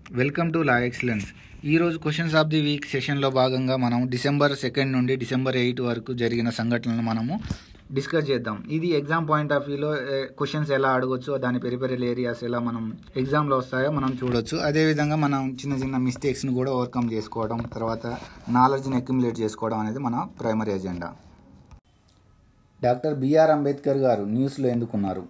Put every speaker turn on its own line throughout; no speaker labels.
Welcome to law excellence ఈరోజు questions of the week సెషన్లో భాగంగా మనం డిసెంబర్ సెకండ్ నుండి డిసెంబర్ ఎయిట్ వరకు జరిగిన సంఘటనలను మనము డిస్కస్ చేద్దాం ఇది ఎగ్జామ్ పాయింట్ ఆఫ్ వ్యూలో క్వశ్చన్స్ ఎలా అడగొచ్చు దాని పెరిపెరల్ ఏరియాస్ ఎలా మనం ఎగ్జామ్లో వస్తాయో మనం చూడొచ్చు అదేవిధంగా మనం చిన్న చిన్న మిస్టేక్స్ని కూడా ఓవర్కమ్ చేసుకోవడం తర్వాత నాలెడ్జ్ని అక్యుములేట్ చేసుకోవడం అనేది మన primary agenda doctor BR Ambedkar గారు న్యూస్లో ఎందుకున్నారు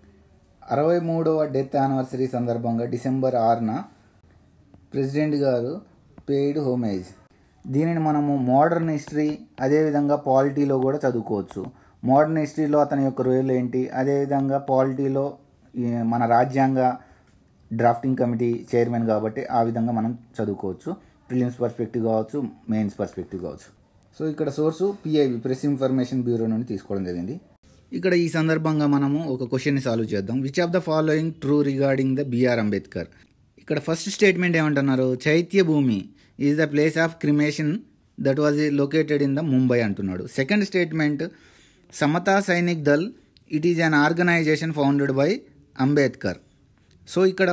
అరవై మూడవ డెత్ యానివర్సరీ సందర్భంగా డిసెంబర్ ఆరున ప్రెసిడెంట్ గారు పెయిడ్ హోమేజ్ దీనిని మనము మోడర్న్ హిస్టరీ అదేవిధంగా పాలిటీలో కూడా చదువుకోవచ్చు మోడర్న్ హిస్టరీలో అతని యొక్క రోల్ ఏంటి అదేవిధంగా పాలిటీలో ఈ మన రాజ్యాంగ డ్రాఫ్టింగ్ కమిటీ చైర్మన్ కాబట్టి ఆ విధంగా మనం చదువుకోవచ్చు ప్రిలిమ్స్ పర్స్పెక్టివ్ కావచ్చు మెయిన్స్ పర్స్పెక్టివ్ కావచ్చు సో ఇక్కడ source PIB press information bureau నుండి తీసుకోవడం జరిగింది ఇక్కడ ఈ సందర్భంగా మనము ఒక క్వశ్చన్ని సాల్వ్ చేద్దాం which of the following true regarding the BR Ambedkar ఇక్కడ ఫస్ట్ స్టేట్మెంట్ ఏమంటున్నారు Chaitya Bhoomi is the place of cremation that was located in the Mumbai అంటున్నాడు second statement Samata Sainik Dal it is an organisation founded by Ambedkar so ఇక్కడ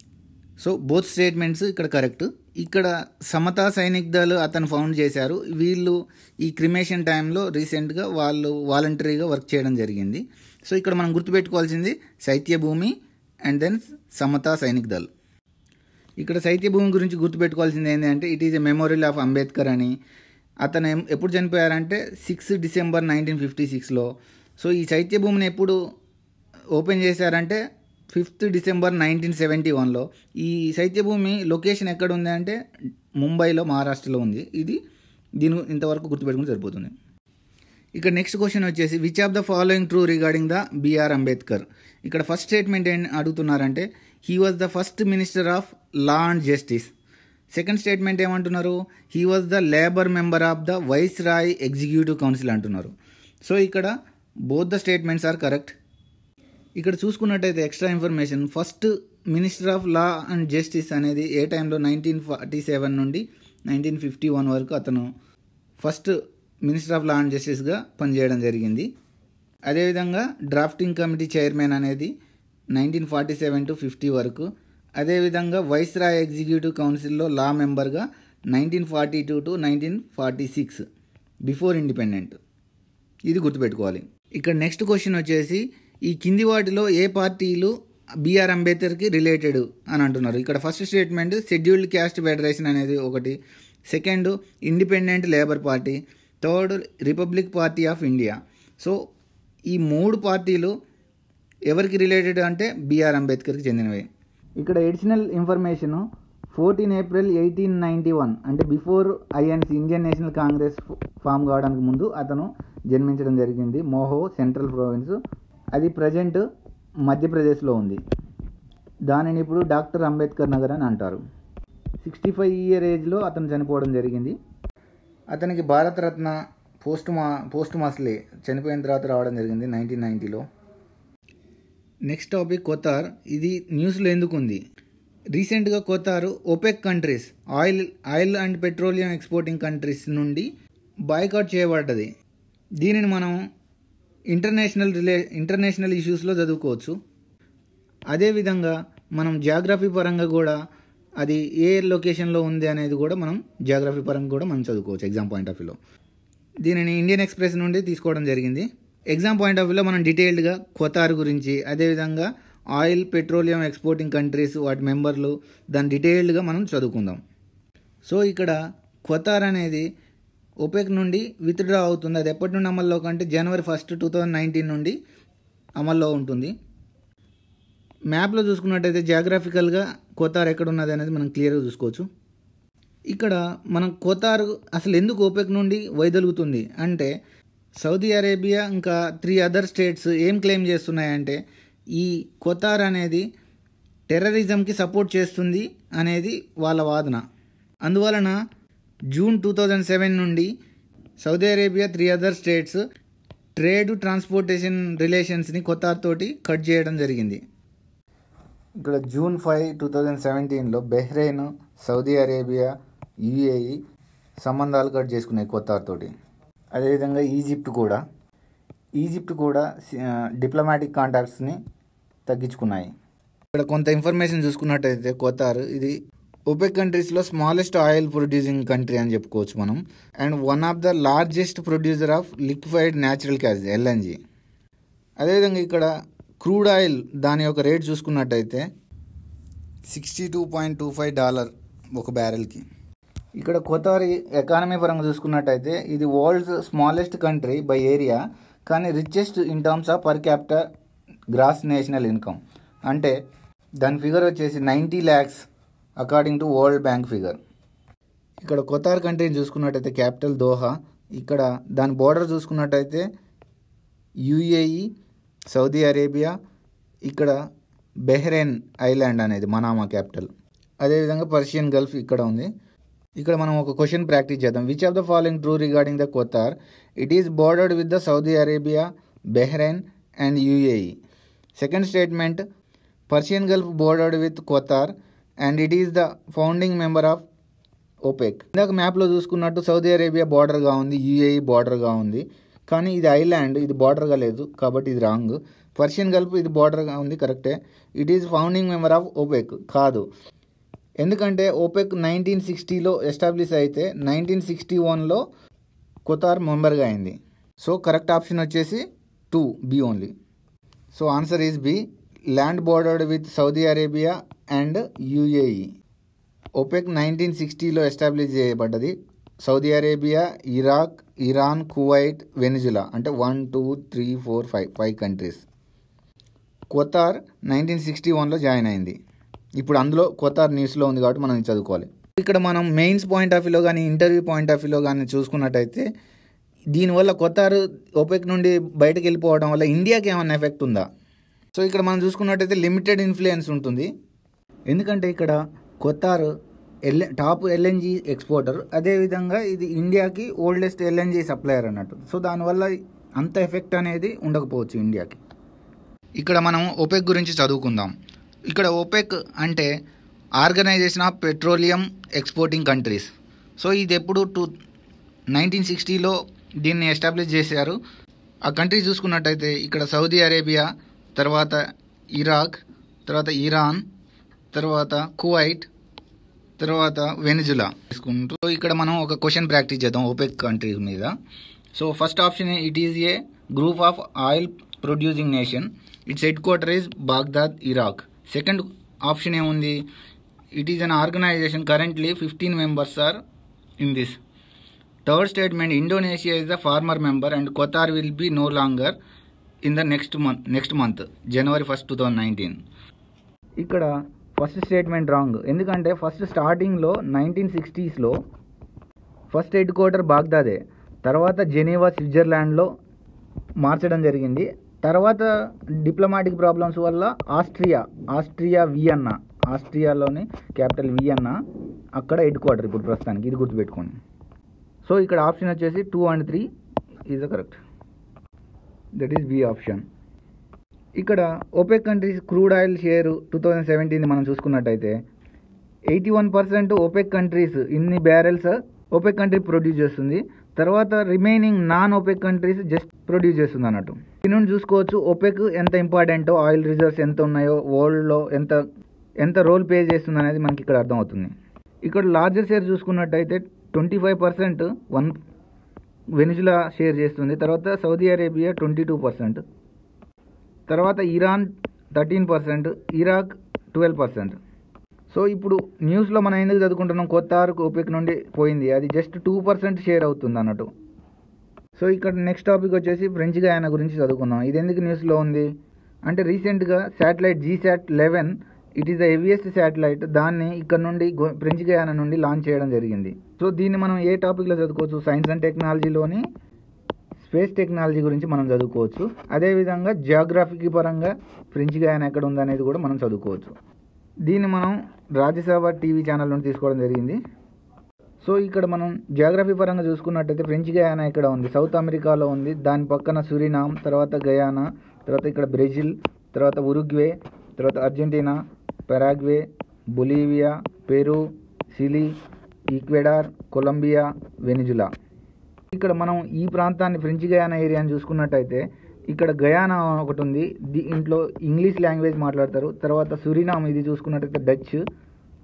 సో బోత్ స్టేట్మెంట్స్ ఇక్కడ correct ఇక్కడ సమతా సైనిక్ దళ్ అతను found చేశారు వీళ్ళు ఈ క్రిమేషన్ టైంలో రీసెంట్గా వాళ్ళు వాలంటరీగా వర్క్ చేయడం జరిగింది సో ఇక్కడ మనం గుర్తుపెట్టుకోవాల్సింది శైత్య భూమి అండ్ దెన్ సమతా సైనిక్ దళ్ ఇక్కడ శైత్య భూమి గురించి గుర్తుపెట్టుకోవాల్సింది ఏంటంటే it is a memorial of Ambedkar అని అతను ఎం- ఎప్పుడు చనిపోయారంటే సిక్స్ డిసెంబర్ నైన్టీన్ ఫిఫ్టీ సిక్స్లో సో ఈ శైత్య భూమిని ఎప్పుడు ఓపెన్ చేశారంటే ఫిఫ్త్ డిసెంబర్ నైన్టీన్ సెవెంటీ వన్లో ఈ శైత్యభూమి లొకేషన్ ఎక్కడ ఉంది అంటే ముంబైలో మహారాష్ట్రలో ఉంది ఇది దీని ఇంతవరకు గుర్తుపెట్టుకుని సరిపోతుంది ఇక్కడ నెక్స్ట్ క్వశ్చన్ వచ్చేసి which of the following true regarding the BR Ambedkar ఇక్కడ ఫస్ట్ స్టేట్మెంట్ ఏం అడుగుతున్నారంటే he was the first minister of law and justice second statement ఏమంటున్నారు he was the labour member of the viceroy executive council అంటున్నారు so ఇక్కడ both the statements are correct ఇక్కడ చూసుకున్నట్టయితే extra information first minister of law and justice అనేది ఏ టైంలో nineteen forty seven నుండి nineteen fifty one వరకు అతను first minister of law and జస్టిస్గా పనిచేయడం జరిగింది అదేవిధంగా డ్రాఫ్టింగ్ కమిటీ చైర్మన్ అనేది nineteen forty seven to fifty వరకు అదేవిధంగా వైస్రాయ్ ఎగ్జిక్యూటివ్ కౌన్సిల్లో లా మెంబర్గా nineteen forty two to nineteen forty six before independent ఇది గుర్తుపెట్టుకోవాలి ఇక్కడ నెక్స్ట్ క్వశ్చన్ వచ్చేసి ఈ కింది వాటిలో ఏ పార్టీలు బిఆర్ అంబేద్కర్కి రిలేటెడ్ అని అంటున్నారు ఇక్కడ first statement scheduled caste federation అనేది ఒకటి second independent labour party third republic party of India so ఈ మూడు పార్టీలు ఎవరికి రిలేటెడ్ అంటే బిఆర్ అంబేద్కర్కి చెందినవి ఇక్కడ additional information fourteen April eighteen ninety one అంటే before INC Indian National Congress form కావడానికి ముందు అతను జన్మించడం జరిగింది మోహో సెంట్రల్ ప్రావిన్స్ అది ప్రజెంట్ మధ్యప్రదేశ్లో ఉంది దానిని ఇప్పుడు డాక్టర్ అంబేద్కర్ నగర్ అని అంటారు సిక్స్టీ ఫైవ్ ఇయర్ ఏజ్లో అతను చనిపోవడం జరిగింది అతనికి భారతరత్న పోస్ట్ మా పోస్ట్ మాస్లే చనిపోయిన తర్వాత రావడం జరిగింది నైన్టీన్ నైంటీలో నెక్స్ట్ టాపిక్ కోతార్ ఇది న్యూస్లో ఎందుకు ఉంది రీసెంట్గా Qatar OPEC countries oil oil and petroleum exporting countries నుండి బాయ్కాట్ చేయబడ్డది దీనిని మనం ఇంటర్నేషనల్ రిలే ఇంటర్నేషనల్ ఇష్యూస్లో చదువుకోవచ్చు అదేవిధంగా మనం జాగ్రఫీ పరంగా కూడా అది ఏ లొకేషన్లో ఉంది అనేది కూడా మనం జాగ్రఫీ పరంగా కూడా మనం చదువుకోవచ్చు ఎగ్జామ్ పాయింట్ ఆఫ్ వ్యూలో దీనిని ఇండియన్ ఎక్స్ప్రెస్ నుండి తీసుకోవడం జరిగింది ఎగ్జామ్ పాయింట్ ఆఫ్ వ్యూలో మనం డీటెయిల్డ్గా ఖతార్ గురించి అదేవిధంగా ఆయిల్ పెట్రోలియం ఎక్స్పోర్టింగ్ కంట్రీస్ వాటి మెంబర్లు దాని డీటెయిల్డ్గా మనం చదువుకుందాం సో ఇక్కడ ఖతార్ అనేది ఒపెక్ నుండి విత్డ్రా అవుతుంది అది ఎప్పటి నుండి అమల్లో కంటే జనవరి ఫస్ట్ టూ థౌజండ్ నైన్టీన్ నుండి అమల్లో ఉంటుంది మ్యాప్లో చూసుకున్నట్టయితే జాగ్రఫికల్గా కోతార్ ఎక్కడ ఉన్నది అనేది మనం క్లియర్గా చూసుకోవచ్చు ఇక్కడ మనం కోతార్ అసలు ఎందుకు ఓపెక్ నుండి వైదొలుగుతుంది అంటే సౌదీ అరేబియా ఇంకా త్రీ అదర్ స్టేట్స్ ఏం క్లెయిమ్ చేస్తున్నాయంటే ఈ కోతార్ అనేది టెర్రరిజంకి సపోర్ట్ చేస్తుంది అనేది వాళ్ళ వాదన అందువలన జూన్ టూ థౌజండ్ సెవెన్ నుండి Saudi Arabia three other states trade transportation రిలేషన్స్ని కొత్తార్ తోటి కట్ చేయడం జరిగింది ఇక్కడ జూన్ ఫైవ్ టూ థౌజండ్ సెవెంటీన్లో బెహ్రెయిన్ సౌదీ అరేబియా యుఏఈ సంబంధాలు కట్ చేసుకున్నాయి కొత్తార్ తోటి అదేవిధంగా ఈజిప్ట్ కూడా ఈజిప్ట్ కూడా డిప్లొమాటిక్ కాంటాక్ట్స్ని తగ్గించుకున్నాయి ఇక్కడ కొంత ఇన్ఫర్మేషన్ చూసుకున్నట్టయితే కోతారు ఇది ఒపెక్ కంట్రీస్లో స్మాలెస్ట్ ఆయిల్ ప్రొడ్యూసింగ్ కంట్రీ అని చెప్పుకోవచ్చు మనం and one of the largest producer of liquefied natural gas LNG అదేవిధంగా ఇక్కడ క్రూడ్ ఆయిల్ దాని యొక్క రేట్ చూసుకున్నట్టయితే sixty two point two five dollar ఒక బ్యారెల్కి ఇక్కడ కొత్తవారి ఎకానమీ పరంగా చూసుకున్నట్టయితే ఇది world's smallest country by area కానీ richest in terms of per capital gross national income అంటే దాని ఫిగర్ వచ్చేసి ninety lakhs according to World Bank figure ఇక్కడ కొత్తార్ కంట్రీని చూసుకున్నట్టయితే క్యాపిటల్ దోహా ఇక్కడ దాని బోర్డర్ చూసుకున్నట్టయితే యుఏఈ సౌదీ అరేబియా ఇక్కడ బెహ్రెయిన్ ఐలాండ్ అనేది మనామా క్యాపిటల్ అదేవిధంగా పర్షియన్ గల్ఫ్ ఇక్కడ ఉంది ఇక్కడ మనం ఒక క్వశ్చన్ ప్రాక్టీస్ చేద్దాం which of the following true regarding the Qatar it is bordered with the Saudi Arabia Bahrain and UAE second statement Persian Gulf bordered with Qatar and it is the founding member of OPEC ఇందాక మ్యాప్లో చూసుకున్నట్టు Saudi Arabia బార్డర్గా ఉంది UAE బార్డర్గా ఉంది కానీ ఇది island ఇది బార్డర్గా లేదు కాబట్టి ఇది రాంగ్ పర్షియన్ గల్ఫ్ ఇది బార్డర్గా ఉంది కరెక్టే it is founding member of OPEC కాదు ఎందుకంటే ఓపెక్ నైన్టీన్ సిక్స్టీలో ఎస్టాబ్లిష్ అయితే నైన్టీన్ సిక్స్టీ వన్లో కొతార్ మెంబర్గా అయింది సో కరెక్ట్ ఆప్షన్ వచ్చేసి two B only so answer is B land bordered with Saudi Arabia and UAE OPEC nineteen సిక్స్టీలో establish చేయబడ్డది Saudi Arabia Iraq Iran Kuwait Venezuela అంటే one two three four five five countries Qatar nineteen sixty వన్లో join అయింది ఇప్పుడు అందులో కొతార్ న్యూస్లో ఉంది కాబట్టి మనం ఇది చదువుకోవాలి ఇక్కడ మనం మెయిన్స్ పాయింట్ ఆఫ్ వ్యూలో కానీ ఇంటర్వ్యూ పాయింట్ ఆఫ్ వ్యూలో కానీ చూసుకున్నట్టయితే దీనివల్ల కొత్తారు ఓపెక్ నుండి బయటకు వెళ్ళిపోవడం వల్ల ఇండియాకి ఏమైనా ఎఫెక్ట్ ఉందా సో ఇక్కడ మనం చూసుకున్నట్టయితే లిమిటెడ్ ఇన్ఫ్లుయెన్స్ ఉంటుంది ఎందుకంటే ఇక్కడ కొత్తారు ఎల్ టాప్ ఎల్ఎన్జి ఎక్స్పోర్టర్ అదేవిధంగా ఇది ఇండియాకి ఓల్డెస్ట్ ఎల్ఎన్జి సప్లయర్ అన్నట్టు సో దానివల్ల అంత ఎఫెక్ట్ అనేది ఉండకపోవచ్చు ఇండియాకి ఇక్కడ మనం ఓపెక్ గురించి చదువుకుందాం ఇక్కడ ఓపెక్ అంటే organization of petroleum exporting countries so ఇది ఎప్పుడు టూ నైన్టీన్ సిక్స్టీలో దీన్ని ఎస్టాబ్లిష్ చేశారు ఆ కంట్రీ చూసుకున్నట్టయితే ఇక్కడ సౌదీ అరేబియా తర్వాత ఇరాక్ తర్వాత ఇరాన్ తర్వాత కువైట్ తర్వాత వెనిజులా తీసుకుంటూ ఇక్కడ మనం ఒక క్వశ్చన్ ప్రాక్టీస్ చేద్దాం ఓపెక్ కంట్రీ మీద so first option it is a group of oil producing nation its headquarter is Baghdad Iraq second option ఏముంది it is an organization currently fifteen members are in this third statement Indonesia is the former member and Qatar will be no longer in the next month next month January first two thousand nineteen ఇక్కడ first statement wrong ఎందుకంటే first స్టార్టింగ్లో nineteen సిక్స్టీస్లో first headquarter బాగ్దాదే తర్వాత Geneva స్విట్జర్లాండ్లో మార్చడం జరిగింది తర్వాత డిప్లొమాటిక్ ప్రాబ్లమ్స్ వల్ల ఆస్ట్రియా ఆస్ట్రియా వియన్నా ఆస్ట్రియాలోని క్యాపిటల్ వియన్నా అక్కడ హెడ్ క్వార్టర్ ఇప్పుడు ప్రస్తుతానికి ఇది గుర్తుపెట్టుకోండి సో ఇక్కడ ఆప్షన్ వచ్చేసి two and three is the correct that is B option ఇక్కడ OPEC countries crude oil share two thousand seventeen మనం చూసుకున్నట్టయితే eighty one percent OPEC countries ఇన్ని బ్యారెల్స్ ఓపెక్ కంట్రీ ప్రొడ్యూస్ చేస్తుంది తర్వాత remaining non OPEC countries just produce చేస్తుంది అన్నట్టు దీని నుండి చూసుకోవచ్చు ఓపెక్ ఎంత ఇంపార్టెంటో ఆయిల్ రిజర్వ్స్ ఎంత ఉన్నాయో వరల్డ్లో ఎంత ఎంత రోల్ ప్లే చేస్తుంది అనేది మనకి ఇక్కడ అర్థమవుతుంది ఇక్కడ లార్జెస్ట్ షేర్ చూసుకున్నట్టయితే twenty five percent one Venezuela share చేస్తుంది తర్వాత Saudi Arabia twenty two percent తర్వాత Iran thirteen percent Iraq twelve percent so ఇప్పుడు న్యూస్లో మనం ఎందుకు చదువుకుంటున్నాం కొత్త ఆరుకు ఓపెక్ నుండి పోయింది అది జస్ట్ టూ పర్సెంట్ షేర్ అవుతుంది అన్నట్టు సో ఇక్కడ నెక్స్ట్ టాపిక్ వచ్చేసి ఫ్రెంచ్ గయానా గురించి చదువుకుందాం ఇది ఎందుకు న్యూస్లో ఉంది అంటే రీసెంట్గా satellite GSAT eleven it is the heaviest satellite దాన్ని ఇక్కడ నుండి గో- ఫ్రెంచ్ గయానా నుండి లాంచ్ చేయడం జరిగింది సో దీన్ని మనం ఏ టాపిక్లో చదువుకోవచ్చు సైన్స్ అండ్ టెక్నాలజీలోని స్పేస్ టెక్నాలజీ గురించి మనం చదువుకోవచ్చు అదేవిధంగా జియోగ్రఫీకి పరంగా ఫ్రెంచ్ గయానా ఎక్కడ ఉందనేది కూడా మనం చదువుకోవచ్చు దీన్ని మనం రాజ్యసభ టీవీ ఛానల్ నుండి తీసుకోవడం జరిగింది సో ఇక్కడ మనం జియోగ్రఫీ పరంగా చూసుకున్నట్టయితే ఫ్రెంచ్ గయానా ఇక్కడ ఉంది సౌత్ అమెరికాలో ఉంది దాని పక్కన సురినామ్ తర్వాత గయానా తర్వాత ఇక్కడ బ్రెజిల్ తర్వాత ఉరుగ్వే తర్వాత Argentina Paraguay Bolivia Peru Chile Ecuador Colombia Venezuela ఇక్కడ మనం ఈ ప్రాంతాన్ని ఫ్రెంచ్ గయానా ఏరియాని చూసుకున్నట్టయితే ఇక్కడ గయానా ఒకటి ఉంది దీంట్లో ఇంగ్లీష్ లాంగ్వేజ్ మాట్లాడతారు తర్వాత సురినామ్ ఇది చూసుకున్నట్టయితే డచ్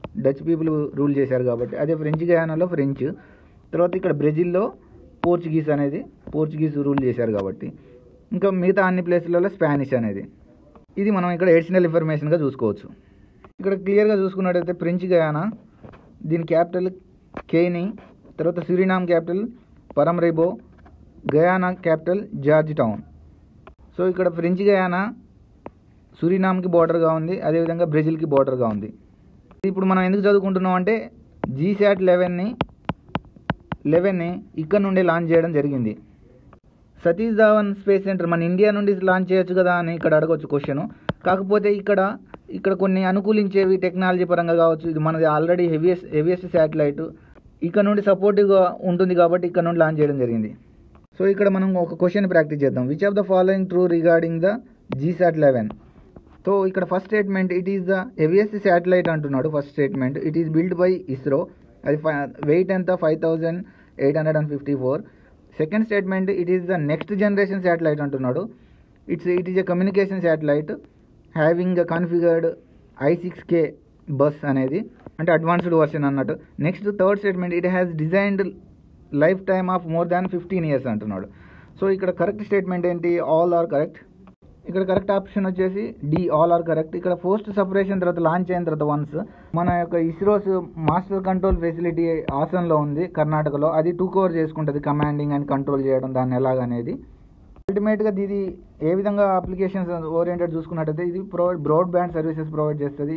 డచ్ పీపుల్ రూల్ చేశారు కాబట్టి అదే ఫ్రెంచ్ గయానాలో ఫ్రెంచ్ తర్వాత ఇక్కడ బ్రెజిల్లో పోర్చుగీస్ అనేది పోర్చుగీస్ రూల్ చేశారు కాబట్టి ఇంకా మిగతా అన్ని ప్లేస్లలో స్పానిష్ అనేది ఇది మనం ఇక్కడ ఎడిషనల్ ఇన్ఫర్మేషన్గా చూసుకోవచ్చు ఇక్కడ క్లియర్గా చూసుకున్నట్టయితే ఫ్రెంచ్ గయానా దీని క్యాపిటల్ కేని తర్వాత Suriname capital Paramaribo Guyana capital Georgetown so ఇక్కడ ఫ్రెంచ్ గయానా సురినామ్కి బార్డర్గా ఉంది అదేవిధంగా బ్రెజిల్కి బార్డర్గా ఉంది ఇప్పుడు మనం ఎందుకు చదువుకుంటున్నాం అంటే జీశాట్ లెవెన్ని లెవెన్ని ఇక్కడ నుండి లాంచ్ చేయడం జరిగింది సతీష్ ధావన్ స్పేస్ సెంటర్ మన ఇండియా నుండి లాంచ్ చేయొచ్చు కదా అని ఇక్కడ అడగవచ్చు క్వశ్చన్ కాకపోతే ఇక్కడ ఇక్కడ కొన్ని అనుకూలించేవి టెక్నాలజీ పరంగా కావచ్చు ఇది మనది ఆల్రెడీ హెవియెస్ట్ హెవియెస్ట్ శాటిలైట్ ఇక్కడ నుండి సపోర్టివ్గా ఉంటుంది కాబట్టి ఇక్కడ నుండి లాంచ్ చేయడం జరిగింది సో ఇక్కడ మనం ఒక క్వశ్చన్ ప్రాక్టీస్ చేద్దాం which of the following true regarding the GSAT eleven so ఇక్కడ first statement it is the heaviest satellite అంటున్నాడు first statement it is build by ISRO అది వెయిట్ ఎంత five thousand eight hundred and fifty four second statement it is the next generation satellite అంటున్నాడు it's it is a communication satellite having configured I six K bus అనేది అంటే advanced version అన్నట్టు next third statement it has designed lifetime of more than fifteen years అంటున్నాడు so ఇక్కడ correct statement ఏంటి all are correct ఇక్కడ correct option వచ్చేసి D all are correct ఇక్కడ post separation తర్వాత లాంచ్ అయిన తర్వాత వన్స్ మన యొక్క ఇస్రోస్ మాస్టర్ కంట్రోల్ ఫెసిలిటీ ఆసన్లో ఉంది కర్ణాటకలో అది టూ కవర్ చేసుకుంటుంది కమాండింగ్ అండ్ కంట్రోల్ చేయడం దాన్ని ఎలాగనేది అల్టిమేట్గా ఇది ఏ విధంగా అప్లికేషన్స్ ఓరియంటెడ్ చూసుకున్నట్టయితే ఇది provide broadband services provide చేస్తుంది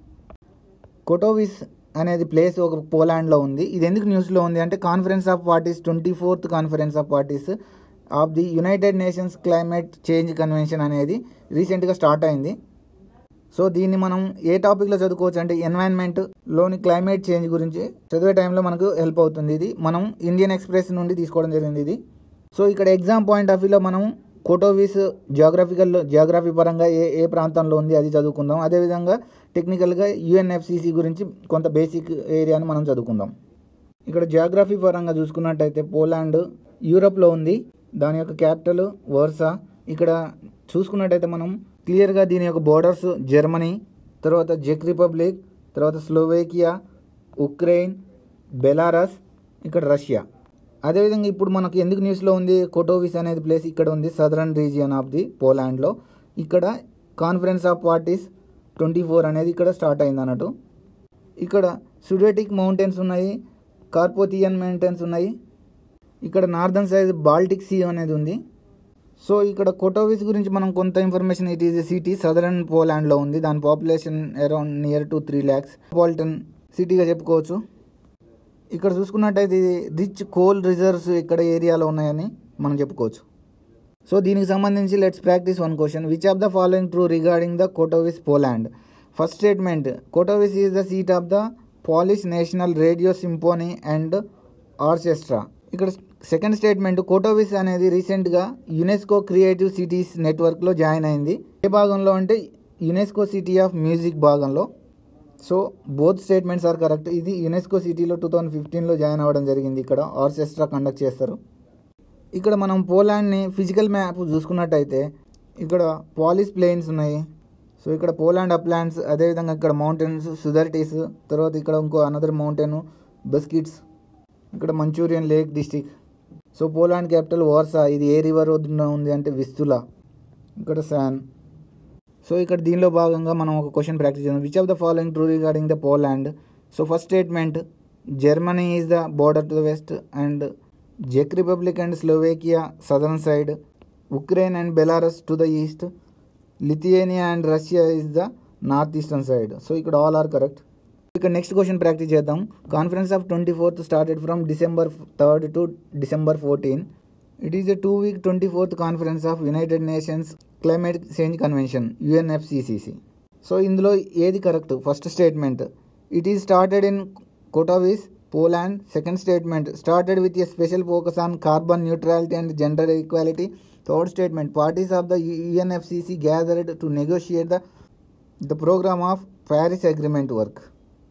కొటోవిస్ అనేది ప్లేస్ ఒక పోలాండ్లో ఉంది ఇది ఎందుకు న్యూస్లో ఉంది అంటే conference of parties twenty fourth conference of parties of the United Nations climate change convention అనేది రీసెంట్గా స్టార్ట్ అయింది సో దీన్ని మనం ఏ టాపిక్లో చదువుకోవచ్చు అంటే ఎన్వైరన్మెంట్లోని క్లైమేట్ చేంజ్ గురించి చదివే టైంలో మనకు హెల్ప్ అవుతుంది ఇది మనం ఇండియన్ ఎక్స్ప్రెస్ నుండి తీసుకోవడం జరిగింది ఇది సో ఇక్కడ ఎగ్జామ్ పాయింట్ ఆఫ్ వ్యూలో మనం కోటోవిస్ జియోగ్రఫికల్ జియోగ్రఫీ పరంగా ఏ ఏ ప్రాంతంలో ఉంది అది చదువుకుందాం అదేవిధంగా టెక్నికల్గా యుఎన్ఎఫ్సిసి గురించి కొంత బేసిక్ ఏరియాని మనం చదువుకుందాం ఇక్కడ జియోగ్రఫీ పరంగా చూసుకున్నట్టయితే పోలాండ్ యూరప్లో ఉంది దాని యొక్క క్యాపిటల్ వర్సా ఇక్కడ చూసుకున్నట్టయితే మనం క్లియర్గా దీని యొక్క బోర్డర్స్ జర్మనీ తర్వాత జెక్ రిపబ్లిక్ తర్వాత స్లోవేకియా ఉక్రెయిన్ బెలారస్ ఇక్కడ రష్యా అదేవిధంగా ఇప్పుడు మనకు ఎందుకు న్యూస్లో ఉంది కోటోవిస్ అనేది ప్లేస్ ఇక్కడ ఉంది సదరన్ రీజియన్ ఆఫ్ ది పోలాండ్లో ఇక్కడ conference of parties twenty four అనేది ఇక్కడ స్టార్ట్ అయింది అన్నట్టు ఇక్కడ సుడేటిక్ మౌంటైన్స్ ఉన్నాయి కార్పోథియన్ మౌంటైన్స్ ఉన్నాయి ఇక్కడ నార్దర్న్ సైడ్ బాల్టిక్ సీ అనేది ఉంది సో ఇక్కడ కోటోవిస్ గురించి మనం కొంత information it is city southern పోలాండ్లో ఉంది దాని population around near to three lakhs పాలిటన్ సిటీగా చెప్పుకోవచ్చు ఇక్కడ చూసుకున్నట్టయితే ఇది రిచ్ కోల్ రిజర్వ్స్ ఇక్కడ ఏరియాలో ఉన్నాయని మనం చెప్పుకోవచ్చు సో దీనికి సంబంధించి let's practice one question which of the following true regarding the Katowice Poland first statement Katowice is the seat of the Polish national radio symphony and orchestra ఇక్కడ second statement Katowice అనేది రీసెంట్గా UNESCO creative cities నెట్వర్క్లో join అయింది ఏ భాగంలో అంటే UNESCO city of music భాగంలో so both statements are correct ఇది యునెస్కో సిటీలో టూ థౌజండ్ ఫిఫ్టీన్లో జాయిన్ అవ్వడం జరిగింది ఇక్కడ ఆర్కెస్ట్రా కండక్ట్ చేస్తారు ఇక్కడ మనం పోలాండ్ని ఫిజికల్ మ్యాప్ చూసుకున్నట్టయితే ఇక్కడ పాలిస్ ప్లేన్స్ ఉన్నాయి సో ఇక్కడ పోలాండ్ అప్లాండ్స్ అదేవిధంగా ఇక్కడ మౌంటైన్స్ సుదర్టీస్ తర్వాత ఇక్కడ ఇంకో అనదర్ మౌంటైన్ బస్కిట్స్ ఇక్కడ Manchurian lake district so Poland capital Warsaw ఇది ఏ రివర్ వద్ద ఉంది అంటే విస్తులా ఇక్కడ శాన్ సో ఇక్కడ దీనిలో భాగంగా మనం ఒక క్వశ్చన్ ప్రాక్టీస్ చేద్దాం which of the following true regarding the Poland so first statement Germany is the border to the west and జెక్ Republic and Slovakia southern side Ukraine and Belarus to the east Lithuania and Russia is the north eastern side so ఇక్కడ all are correct ఇక్కడ next question practice చేద్దాం conference of twenty fourth started from December third to December fourteen it is a two week twenty fourth conference of United Nations climate change convention UNFCCC so ఇందులో ఏది correct first statement it is started in Katowice Poland second statement started with a special focus on carbon neutrality and gender equality third statement parties of the UNFCC gathered to negotiate the the programme of Paris agreement work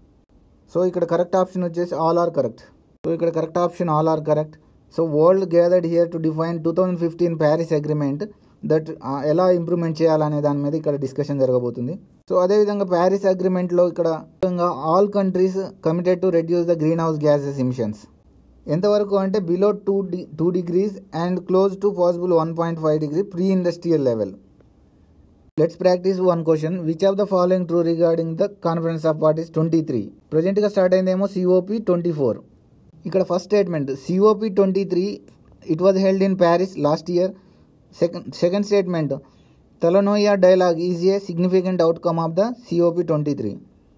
so ఇక్కడ correct option వచ్చేసి all are correct so ఇక్కడ correct option all are correct so world gathered here to define two thousand fifteen Paris agreement that ఎలా improvement చేయాలనే దాని మీద ఇక్కడ discussion జరగబోతుంది so అదేవిధంగా ప్యారిస్ అగ్రిమెంట్లో ఇక్కడ all countries committed to reduce the greenhouse gases emissions ఎంతవరకు అంటే బిలో టూ డి two degrees and close to possible one point five degree pre industrial level let's practice one question which of the following true regarding the conference of parties twenty three ప్రజెంట్గా start అయిందేమో COP twenty four ఇక్కడ first statement COP twenty three it was held in Paris last year second second statement తెలనోయా dialogue is a significant outcome of the COP twenty three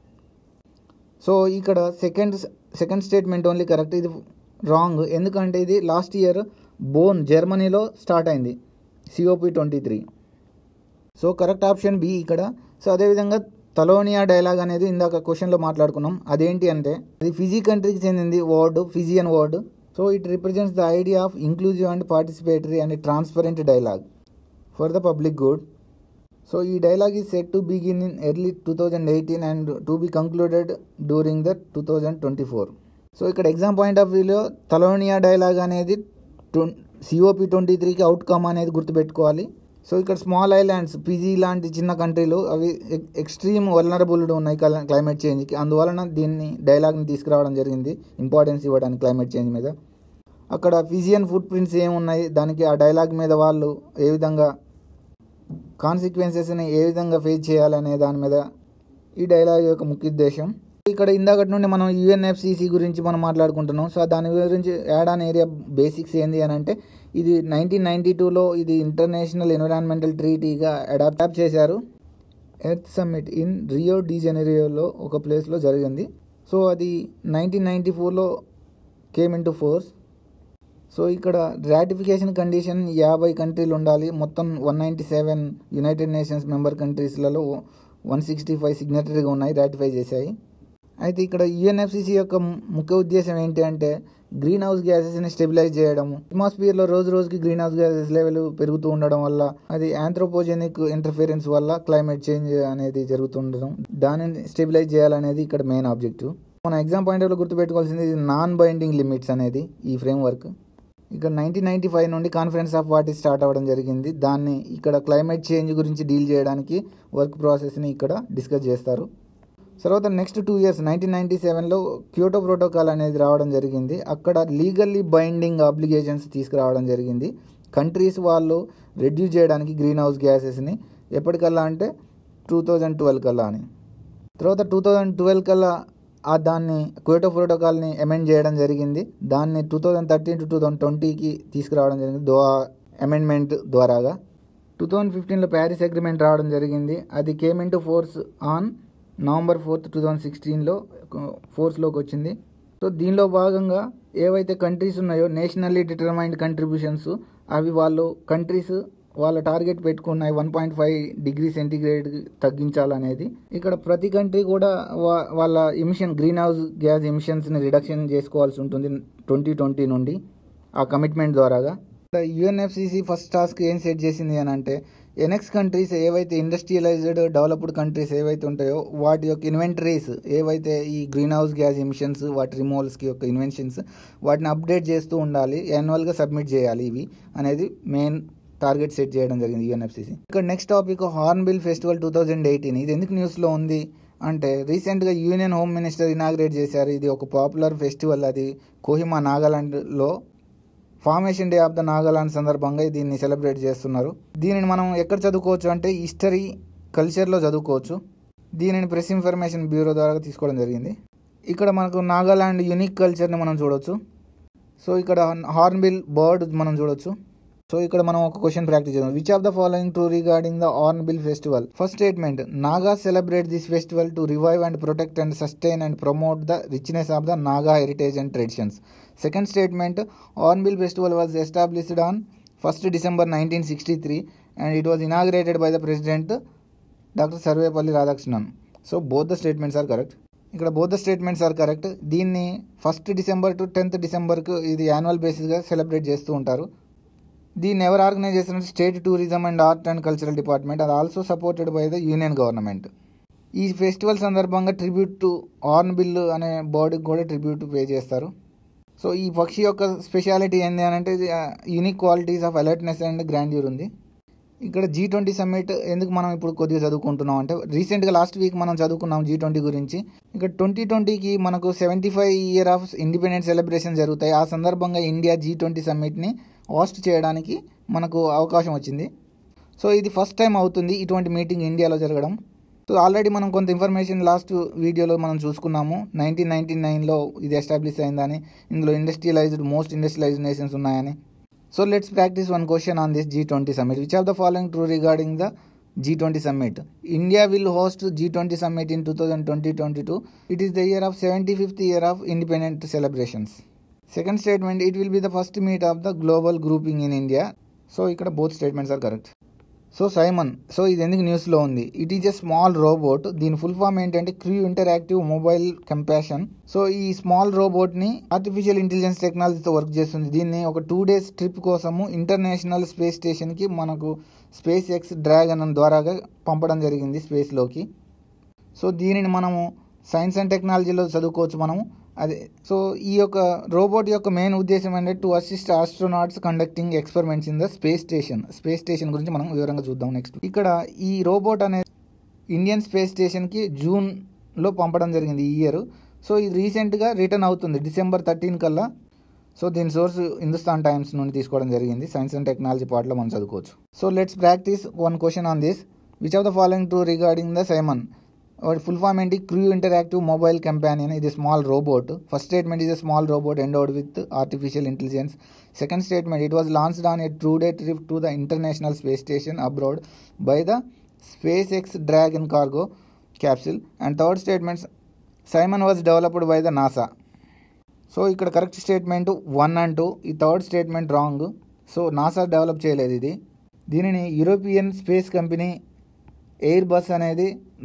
so ఇక్కడ second second statement only correct ఇది wrong ఎందుకంటే ఇది last year Bonn జర్మనీలో start అయింది COP twenty three so correct option B ఇక్కడ so అదేవిధంగా Talanoa dialogue అనేది ఇందాక క్వశ్చన్లో మాట్లాడుకున్నాం అదేంటి అంటే అది ఫిజీ కంట్రీకి చెందింది word Fijian word so it represents the idea of inclusive and participatory and transparent dialogue for the public good so ఈ dialogue is set to begin in early two thousand eighteen and to be concluded during the two thousand twenty four so ఇక్కడ exam point of వ్యూలో Talanoa dialogue అనేది COP twenty త్రీకి outcome అనేది గుర్తుపెట్టుకోవాలి so ఇక్కడ small islands PG లాంటి చిన్న కంట్రీలు అవి ఎక్స్ట్రీమ్ వల్నరబుల్డ్ ఉన్నాయి క్లైమేట్ చేంజ్కి అందువలన దీన్ని డైలాగ్ని తీసుకురావడం జరిగింది ఇంపార్టెన్స్ ఇవ్వడానికి క్లైమేట్ చేంజ్ మీద అక్కడ ఫిజియన్ ఫుట్ ప్రింట్స్ ఏమున్నాయి దానికి ఆ డైలాగ్ మీద వాళ్ళు ఏ విధంగా కాన్సిక్వెన్సెస్ని ఏ విధంగా ఫేస్ చేయాలనే దాని మీద ఈ డైలాగ్ యొక్క ముఖ్య ఉద్దేశం ఇక్కడ ఇందాకటి నుండి మనం యుఎన్ఎఫ్సిసి గురించి మనం మాట్లాడుకుంటున్నాం సో దాని గురించి యాడ్ ఆన్ ఏరియా బేసిక్స్ ఏంది అని అంటే ఇది నైన్టీన్ నైన్టీ టూలో ఇది ఇంటర్నేషనల్ ఎన్విరాన్మెంటల్ ట్రీటీగా అడాప్ట్ చేశారు earth summit in Rio de జెనరియోలో ఒక ప్లేస్లో జరిగింది సో అది నైన్టీన్ నైంటీ ఫోర్లో came in to force so ఇక్కడ రాటిఫికేషన్ కండిషన్ యాభై కంట్రీలు ఉండాలి మొత్తం one ninety seven united nations member కంట్రీస్లలో వన్ సిక్స్టీ ఫైవ్ సిగ్నేటరీగా ఉన్నాయి రాటిఫై చేశాయి అయితే ఇక్కడ యుఎన్ఎఫ్సిసి యొక్క ముఖ్య ఉద్దేశం ఏంటి అంటే గ్రీన్ హౌస్ గ్యాసెస్ని స్టెబిలైజ్ చేయడము అట్మాస్ఫియర్లో రోజు రోజుకి గ్రీన్ హౌస్ గ్యాసెస్ లెవెల్ పెరుగుతూ ఉండడం వల్ల అది ఆంథ్రోపోజెనిక్ ఇంటర్ఫిరెన్స్ వల్ల క్లైమేట్ చేంజ్ అనేది జరుగుతుండడం దానిని స్టెబిలైజ్ చేయాలనేది ఇక్కడ మెయిన్ ఆబ్జెక్టివ్ మన ఎగ్జామ్ పాయింట్ ఆఫ్ గుర్తుపెట్టుకోవాల్సింది ఇది నాన్ బైండింగ్ లిమిట్స్ అనేది ఈ ఫ్రేమ్ వర్క్ ఇక్కడ నైన్టీన్ నైన్టీ ఫైవ్ నుండి కాన్ఫరెన్స్ ఆఫ్ పార్టీ స్టార్ట్ అవ్వడం జరిగింది దాన్ని ఇక్కడ క్లైమేట్ చేంజ్ గురించి డీల్ చేయడానికి వర్క్ ప్రాసెస్ని ఇక్కడ డిస్కస్ చేస్తారు తర్వాత next two years nineteen ninety సెవెన్లో క్యోటో ప్రోటోకాల్ అనేది రావడం జరిగింది అక్కడ లీగల్లీ బైండింగ్ అప్లికేషన్స్ తీసుకురావడం జరిగింది కంట్రీస్ వాళ్ళు రెడ్యూస్ చేయడానికి గ్రీన్ హౌస్ గ్యాసెస్ని ఎప్పటికల్లా అంటే టూ థౌజండ్ ట్వెల్వ్ కల్లా అని తర్వాత టూ థౌజండ్ ట్వెల్వ్ కల్లా ఆ దాన్ని క్యోటో ప్రోటోకాల్ని అమెండ్ చేయడం జరిగింది దాన్ని two thousand thirteen to two thousand ట్వంటీకి తీసుకురావడం జరిగింది దో అమెండ్మెంట్ ద్వారాగా టూ థౌజండ్ ఫిఫ్టీన్లో ప్యారిస్ అగ్రిమెంట్ రావడం జరిగింది అది came in to force on November fourth two thousand సిక్స్టీన్లో ఫోర్స్లోకి వచ్చింది సో దీనిలో భాగంగా ఏవైతే కంట్రీస్ ఉన్నాయో నేషనల్లీ డిటర్మైన్డ్ కంట్రిబ్యూషన్స్ అవి వాళ్ళు కంట్రీస్ వాళ్ళ టార్గెట్ పెట్టుకున్నాయి one point five degree centigrade తగ్గించాలనేది ఇక్కడ ప్రతి కంట్రీ కూడా వా- వాళ్ళ ఎమిషన్ గ్రీన్ హౌస్ గ్యాస్ ఎమిషన్స్ని రిడక్షన్ చేసుకోవాల్సి ఉంటుంది ట్వంటీ ట్వంటీ నుండి ఆ కమిట్మెంట్ ద్వారాగా యుఎన్ఎఫ్సిసి ఫస్ట్ టాస్క్ ఏం సెట్ చేసింది అని అంటే ఎనెక్స్ కంట్రీస్ ఏవైతే ఇండస్ట్రియలైజ్డ్ డెవలప్డ్ కంట్రీస్ ఏవైతే ఉంటాయో వాటి యొక్క ఇన్వెంటరీస్ ఏవైతే ఈ గ్రీన్ హౌస్ గ్యాస్ ఎమిషన్స్ వాటి రిమూవల్స్కి యొక్క ఇన్వెన్షన్స్ వాటిని అప్డేట్ చేస్తూ ఉండాలి యాన్యువల్గా సబ్మిట్ చేయాలి ఇవి అనేది మెయిన్ టార్గెట్ సెట్ చేయడం జరిగింది యుఎన్ఎఫ్సిసి ఇక్కడ next topic hornbill festival two thousand eighteen ఇది ఎందుకు న్యూస్లో ఉంది అంటే రీసెంట్గా యూనియన్ హోమ్ మినిస్టర్ ఇనాగ్రేట్ చేశారు ఇది ఒక పాపులర్ ఫెస్టివల్ అది కోహిమా నాగాలాండ్లో formation day of the Nagaland సందర్భంగా దీన్ని సెలబ్రేట్ చేస్తున్నారు దీనిని మనం ఎక్కడ చదువుకోవచ్చు అంటే హిస్టరీ కల్చర్లో చదువుకోవచ్చు దీనిని ప్రెస్ ఇన్ఫర్మేషన్ బ్యూరో ద్వారా తీసుకోవడం జరిగింది ఇక్కడ మనకు నాగాలాండ్ యునిక్ కల్చర్ని మనం చూడొచ్చు సో ఇక్కడ హార్న్బిల్ బర్డ్ మనం చూడొచ్చు సో ఇక్కడ మనం ఒక క్వశ్చన్ ప్రాక్టీస్ చేద్దాం which of the following to regarding the hornbill festival first statement Naga celebrate this festival to revive and protect and sustain and promote the richness of the Naga heritage and traditions second statement hornbill festival was established on first December nineteen sixty three and it was inaugurated by the president doctor Sarvepalli Radhakrishnan so both the statements are correct ఇక్కడ both the statements are correct దీన్ని first December to tenth డిసెంబర్కు ఇది annual బేసిస్గా celebrate చేస్తూ ఉంటారు దీన్ని ఎవరు organise చేస్తున్నారు state tourism and art and cultural department అది also supported by the union government ఈ ఫెస్టివల్ సందర్భంగా ట్రిబ్యూట్ టు ఆర్న్ బిల్ అనే బాడీకి కూడా ట్రిబ్యూట్ పే చేస్తారు సో ఈ పక్షి యొక్క స్పెషాలిటీ ఏంటి అని అంటే ఇది unique qualities of alertness and grandeur ఉంది ఇక్కడ జీ ట్వంటీ సమ్మిట్ ఎందుకు మనం ఇప్పుడు కొద్దిగా చదువుకుంటున్నాం అంటే రీసెంట్గా లాస్ట్ వీక్ మనం చదువుకున్నాం జీ ట్వంటీ గురించి ఇక్కడ ట్వంటీ ట్వంటీకి మనకు seventy five year of independence celebration జరుగుతాయి ఆ సందర్భంగా ఇండియా జీ ట్వంటీ సమ్మిట్ని హోస్ట్ చేయడానికి మనకు అవకాశం వచ్చింది సో ఇది ఫస్ట్ టైం అవుతుంది ఇటువంటి మీటింగ్ ఇండియాలో జరగడం సో ఆల్రెడీ మనం కొంత ఇన్ఫర్మేషన్ లాస్ట్ వీడియోలో మనం చూసుకున్నాము నైన్టీన్ నైన్టీ నైన్లో ఇది ఎస్టాబ్లిష్ అయిందని ఇందులో ఇండస్ట్రియలైజ్డ్ మోస్ట్ ఇండస్ట్రియలైజ్డ్ నేషన్స్ ఉన్నాయని so let's practice one question on this G twenty summit which of the following true regarding the G twenty summit India will host G twenty summit in two thousand twenty twenty two it is the year of seventy fifth year of independent celebrations second statement it will be the first meet of the global grouping in India so ఇక్కడ both statements are correct so CIMON so ఇది ఎందుకు న్యూస్లో ఉంది it is a small robot దీని full form ఏంటంటే crew interactive mobile compassion so ఈ small రోబోట్ని artificial intelligence టెక్నాలజీతో వర్క్ చేస్తుంది దీన్ని ఒక టూ డేస్ ట్రిప్ కోసము ఇంటర్నేషనల్ స్పేస్ స్టేషన్కి మనకు స్పేస్ ఎక్స్ డ్రాగన్ ద్వారాగా పంపడం జరిగింది స్పేస్లోకి సో దీనిని మనము సైన్స్ అండ్ టెక్నాలజీలో చదువుకోవచ్చు మనము అదే సో ఈ యొక్క రోబోట్ యొక్క మెయిన్ ఉద్దేశం ఏంటంటే to assist astronauts conducting experiments in the space station space station గురించి మనం వివరంగా చూద్దాం నెక్స్ట్ ఇక్కడ ఈ రోబోట్ అనేది ఇండియన్ స్పేస్ స్టేషన్కి జూన్లో పంపడం జరిగింది ఈ ఇయర్ సో ఇది రీసెంట్గా రిటర్న్ అవుతుంది డిసెంబర్ థర్టీన్ కల్లా సో దీని సోర్స్ హిందుస్థాన్ టైమ్స్ నుండి తీసుకోవడం జరిగింది సైన్స్ అండ్ టెక్నాలజీ పార్ట్లో మనం చదువుకోవచ్చు so let's practice one question on this which of the following true regarding the CIMON వాటి ఫుల్ ఫామ్ ఏంటి క్రూ ఇంటరాక్టివ్ మొబైల్ కంపానియన్ ఇది small robot first statement is a small robot endowed with artificial intelligence second statement it was launched on a true day trip to the international space station abroad by the SpaceX dragon cargo capsule and third statements CIMON was developed by the NASA so ఇక్కడ correct statement one and two ఈ third statement wrong so NASA develop చేయలేదు ఇది దీనిని European space company Airbus అనేది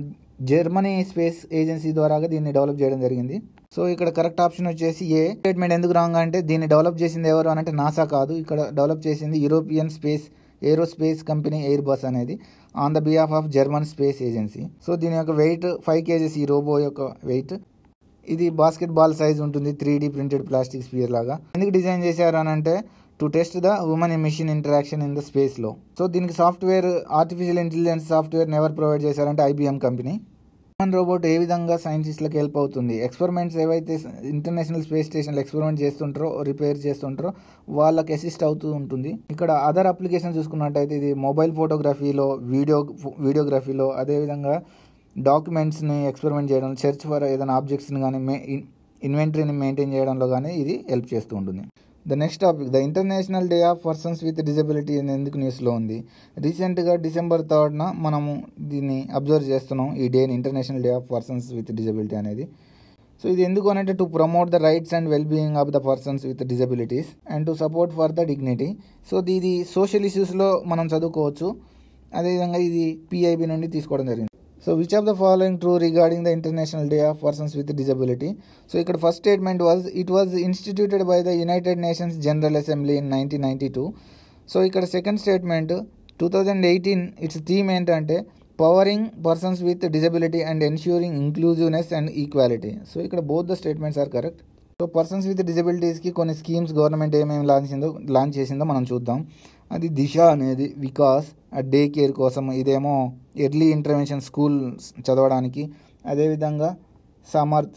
Germany space agency ద్వారా దీన్ని develop చేయడం జరిగింది సో ఇక్కడ కరెక్ట్ ఆప్షన్ వచ్చేసి ఏ స్టేట్మెంట్ ఎందుకు రాంగ్ అంటే దీన్ని డెవలప్ చేసింది ఎవరు అని అంటే నాసా కాదు ఇక్కడ డెవలప్ చేసింది European space aerospace company Airbus అనేది on the behalf of German space agency so దీని యొక్క వెయిట్ ఫైవ్ కేజెస్ ఈ రోబో యొక్క వెయిట్ ఇది బాస్కెట్ బాల్ సైజ్ ఉంటుంది three D printed plastic sphere లాగా ఎందుకు డిజైన్ చేశారు అని అంటే to test the women mission interaction in the స్పేస్లో సో దీనికి సాఫ్ట్వేర్ ఆర్టిఫిషియల్ ఇంటెలిజెన్స్ సాఫ్ట్వేర్ ఎవరు ప్రొవైడ్ చేశారంటే ఐబిఎం కంపెనీ హ్యూమన్ రోబోట్ ఏ విధంగా సైంటిస్ట్లకు హెల్ప్ అవుతుంది ఎక్స్పెరిమెంట్స్ ఏవైతే ఇంటర్నేషనల్ స్పేస్ స్టేషన్లో ఎక్స్పెరిమెంట్ చేస్తుంటారో రిపేర్ చేస్తుంటారో వాళ్ళకి అసిస్ట్ అవుతూ ఉంటుంది ఇక్కడ అదర్ అప్లికేషన్ చూసుకున్నట్టయితే ఇది మొబైల్ ఫోటోగ్రఫీలో వీడియో వీడియోగ్రఫీలో అదేవిధంగా డాక్యుమెంట్స్ని ఎక్స్పెరిమెంట్ చేయడం సెర్చ్ ఫర్ ఏదైనా ఆబ్జెక్ట్స్ని కానీ మే ఇన్వెంటరీని మెయింటైన్ చేయడంలో కానీ ఇది హెల్ప్ చేస్తూ ఉంటుంది the next topic the international day of persons with disability అని ఎందుకు న్యూస్లో ఉంది రీసెంట్గా డిసెంబర్ థర్డ్న మనము దీన్ని అబ్జర్వ్ చేస్తున్నాం ఈ డేని international day of persons with disability అనేది సో ఇది ఎందుకు అంటే to promote the rights and well being of the persons with disabilities and to support for the dignity so ఇది సోషల్ ఇష్యూస్లో మనం చదువుకోవచ్చు అదేవిధంగా ఇది పిఐబి నుండి తీసుకోవడం జరిగింది so which of the following true regarding the international day of persons with disability so ఇక్కడ first statement was it was instituted by the united nations general assembly in nineteen ninety two so ఇక్కడ second statement two thousand eighteen its theme ఏంటంటే powering persons with disability and ensuring inclusiveness and equality so ఇక్కడ both the statements are correct so persons with డిజబిలిటీస్కి కొన్ని schemes government ఏమేమి launch చేసిందో launch చేసిందో మనం చూద్దాం అది దిశ అనేది వికాస్ ఆ డే కేర్ కోసం ఇదేమో ఎర్లీ ఇంటర్వెన్షన్ స్కూల్ చదవడానికి అదేవిధంగా సమర్థ్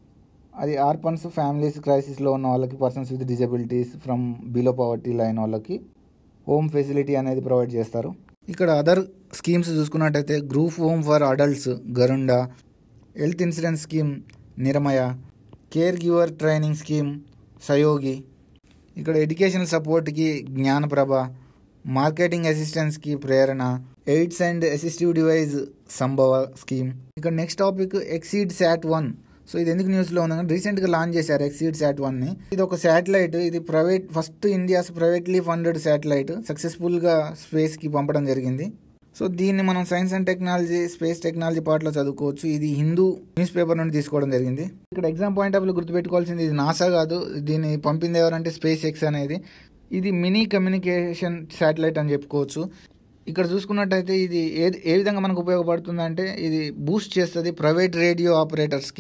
అది ఆర్పన్స్ ఫ్యామిలీస్ క్రైసిస్లో ఉన్న వాళ్ళకి persons with disabilities from below poverty line వాళ్ళకి హోమ్ ఫెసిలిటీ అనేది ప్రొవైడ్ చేస్తారు ఇక్కడ అదర్ స్కీమ్స్ చూసుకున్నట్టయితే group home for adults Gharaunda health insurance scheme Niramaya caregiver training scheme Sahyogi ఇక్కడ ఎడ్యుకేషనల్ సపోర్ట్కి జ్ఞానప్రభ మార్కెటింగ్ అసిస్టెన్స్కి Prerna aids and assistive device Sambhav scheme ఇక్కడ next topic ExseedSat one so ఇది ఎందుకు న్యూస్లో ఉందంటే రీసెంట్గా లాంచ్ చేశారు ఎక్సీడ్ శాట్ వన్ని ఇది ఒక శాటిలైట్ ఇది private first India's privately funded satellite సక్సెస్ఫుల్గా స్పేస్కి పంపడం జరిగింది సో దీన్ని మనం science and technology space technology పార్ట్లో చదువుకోవచ్చు ఇది హిందూ న్యూస్ పేపర్ నుండి తీసుకోవడం జరిగింది ఇక్కడ ఎగ్జామ్ పాయింట్ ఆఫ్ వ్యూ గుర్తుపెట్టుకోవాల్సింది ఇది నాసా కాదు దీన్ని పంపింది ఎవరంటే స్పేస్ ఎక్స్ అనేది ఇది మినీ కమ్యూనికేషన్ శాటిలైట్ అని చెప్పుకోవచ్చు ఇక్కడ చూసుకున్నట్టయితే ఇది ఏ ఏ విధంగా మనకు ఉపయోగపడుతుందంటే ఇది బూస్ట్ చేస్తుంది ప్రైవేట్ రేడియో ఆపరేటర్స్కి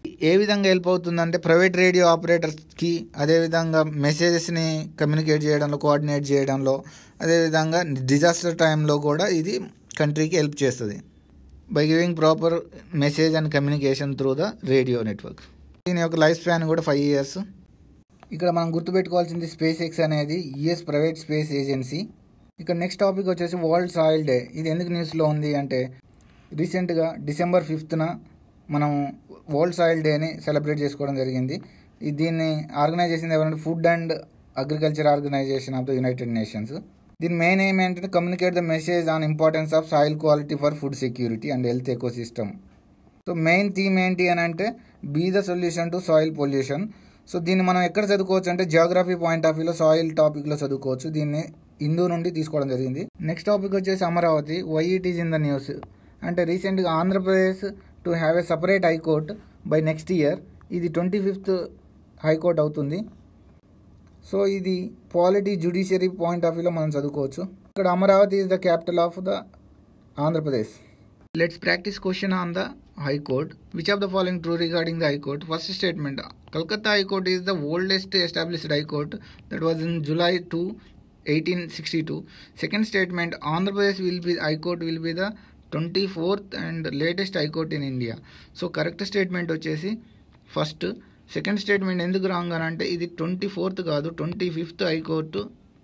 ఏ విధంగా హెల్ప్ అవుతుందంటే ప్రైవేట్ రేడియో ఆపరేటర్స్కి అదేవిధంగా మెసేజెస్ని కమ్యూనికేట్ చేయడంలో కోఆర్డినేట్ చేయడంలో అదేవిధంగా డిజాస్టర్ టైంలో కూడా ఇది కంట్రీకి హెల్ప్ చేస్తుంది by giving proper message and communication through the radio network దీని యొక్క లైఫ్ స్పాన్ కూడా ఫైవ్ ఇయర్స్ ఇక్కడ మనం గుర్తుపెట్టుకోవాల్సింది స్పేస్ ఎక్స్ అనేది యుఎస్ ప్రైవేట్ స్పేస్ ఏజెన్సీ ఇక్కడ నెక్స్ట్ టాపిక్ వచ్చేసి వరల్డ్ సాయిల్ డే ఇది ఎందుకు న్యూస్లో ఉంది అంటే రీసెంట్గా డిసెంబర్ ఫిఫ్త్న మనం వరల్డ్ సాయిల్ డేని సెలబ్రేట్ చేసుకోవడం జరిగింది ఈ దీన్ని ఆర్గనైజ్ చేసింది ఎవరంటే food and agriculture organisation of the united nations దీని మెయిన్ ఎయిమ్ ఏంటంటే communicate the message on importance of soil quality for food security and health ecosystem so main theme ఏంటి అని అంటే be the solution to soil pollution so దీన్ని మనం ఎక్కడ చదువుకోవచ్చు అంటే జియోగ్రఫీ పాయింట్ ఆఫ్ వ్యూలో సాయిల్ టాపిక్లో చదువుకోవచ్చు దీన్ని హిందూ నుండి తీసుకోవడం జరిగింది నెక్స్ట్ టాపిక్ వచ్చేసి Amaravati why it is in the news అంటే రీసెంట్గా Andhra Pradesh to have a separate high court by next year ఇది ట్వంటీ ఫిఫ్త్ హైకోర్ట్ అవుతుంది సో ఇది పాలిటీ జ్యుడిషియరీ పాయింట్ ఆఫ్ వ్యూలో మనం చదువుకోవచ్చు ఇక్కడ Amaravati is the capital of the Andhra Pradesh let's practise question on the High Court. Which of the following true regarding the High Court? First statement Calcutta High Court is the oldest established High Court that was in July 2, 1862. Second statement Andhra Pradesh will be High Court will be the 24th and latest High Court in India. So correct statement వచ్చేసి first second statement ఎందుకు wrong అని అంటే ఇది twenty fourth కాదు twenty fifth high court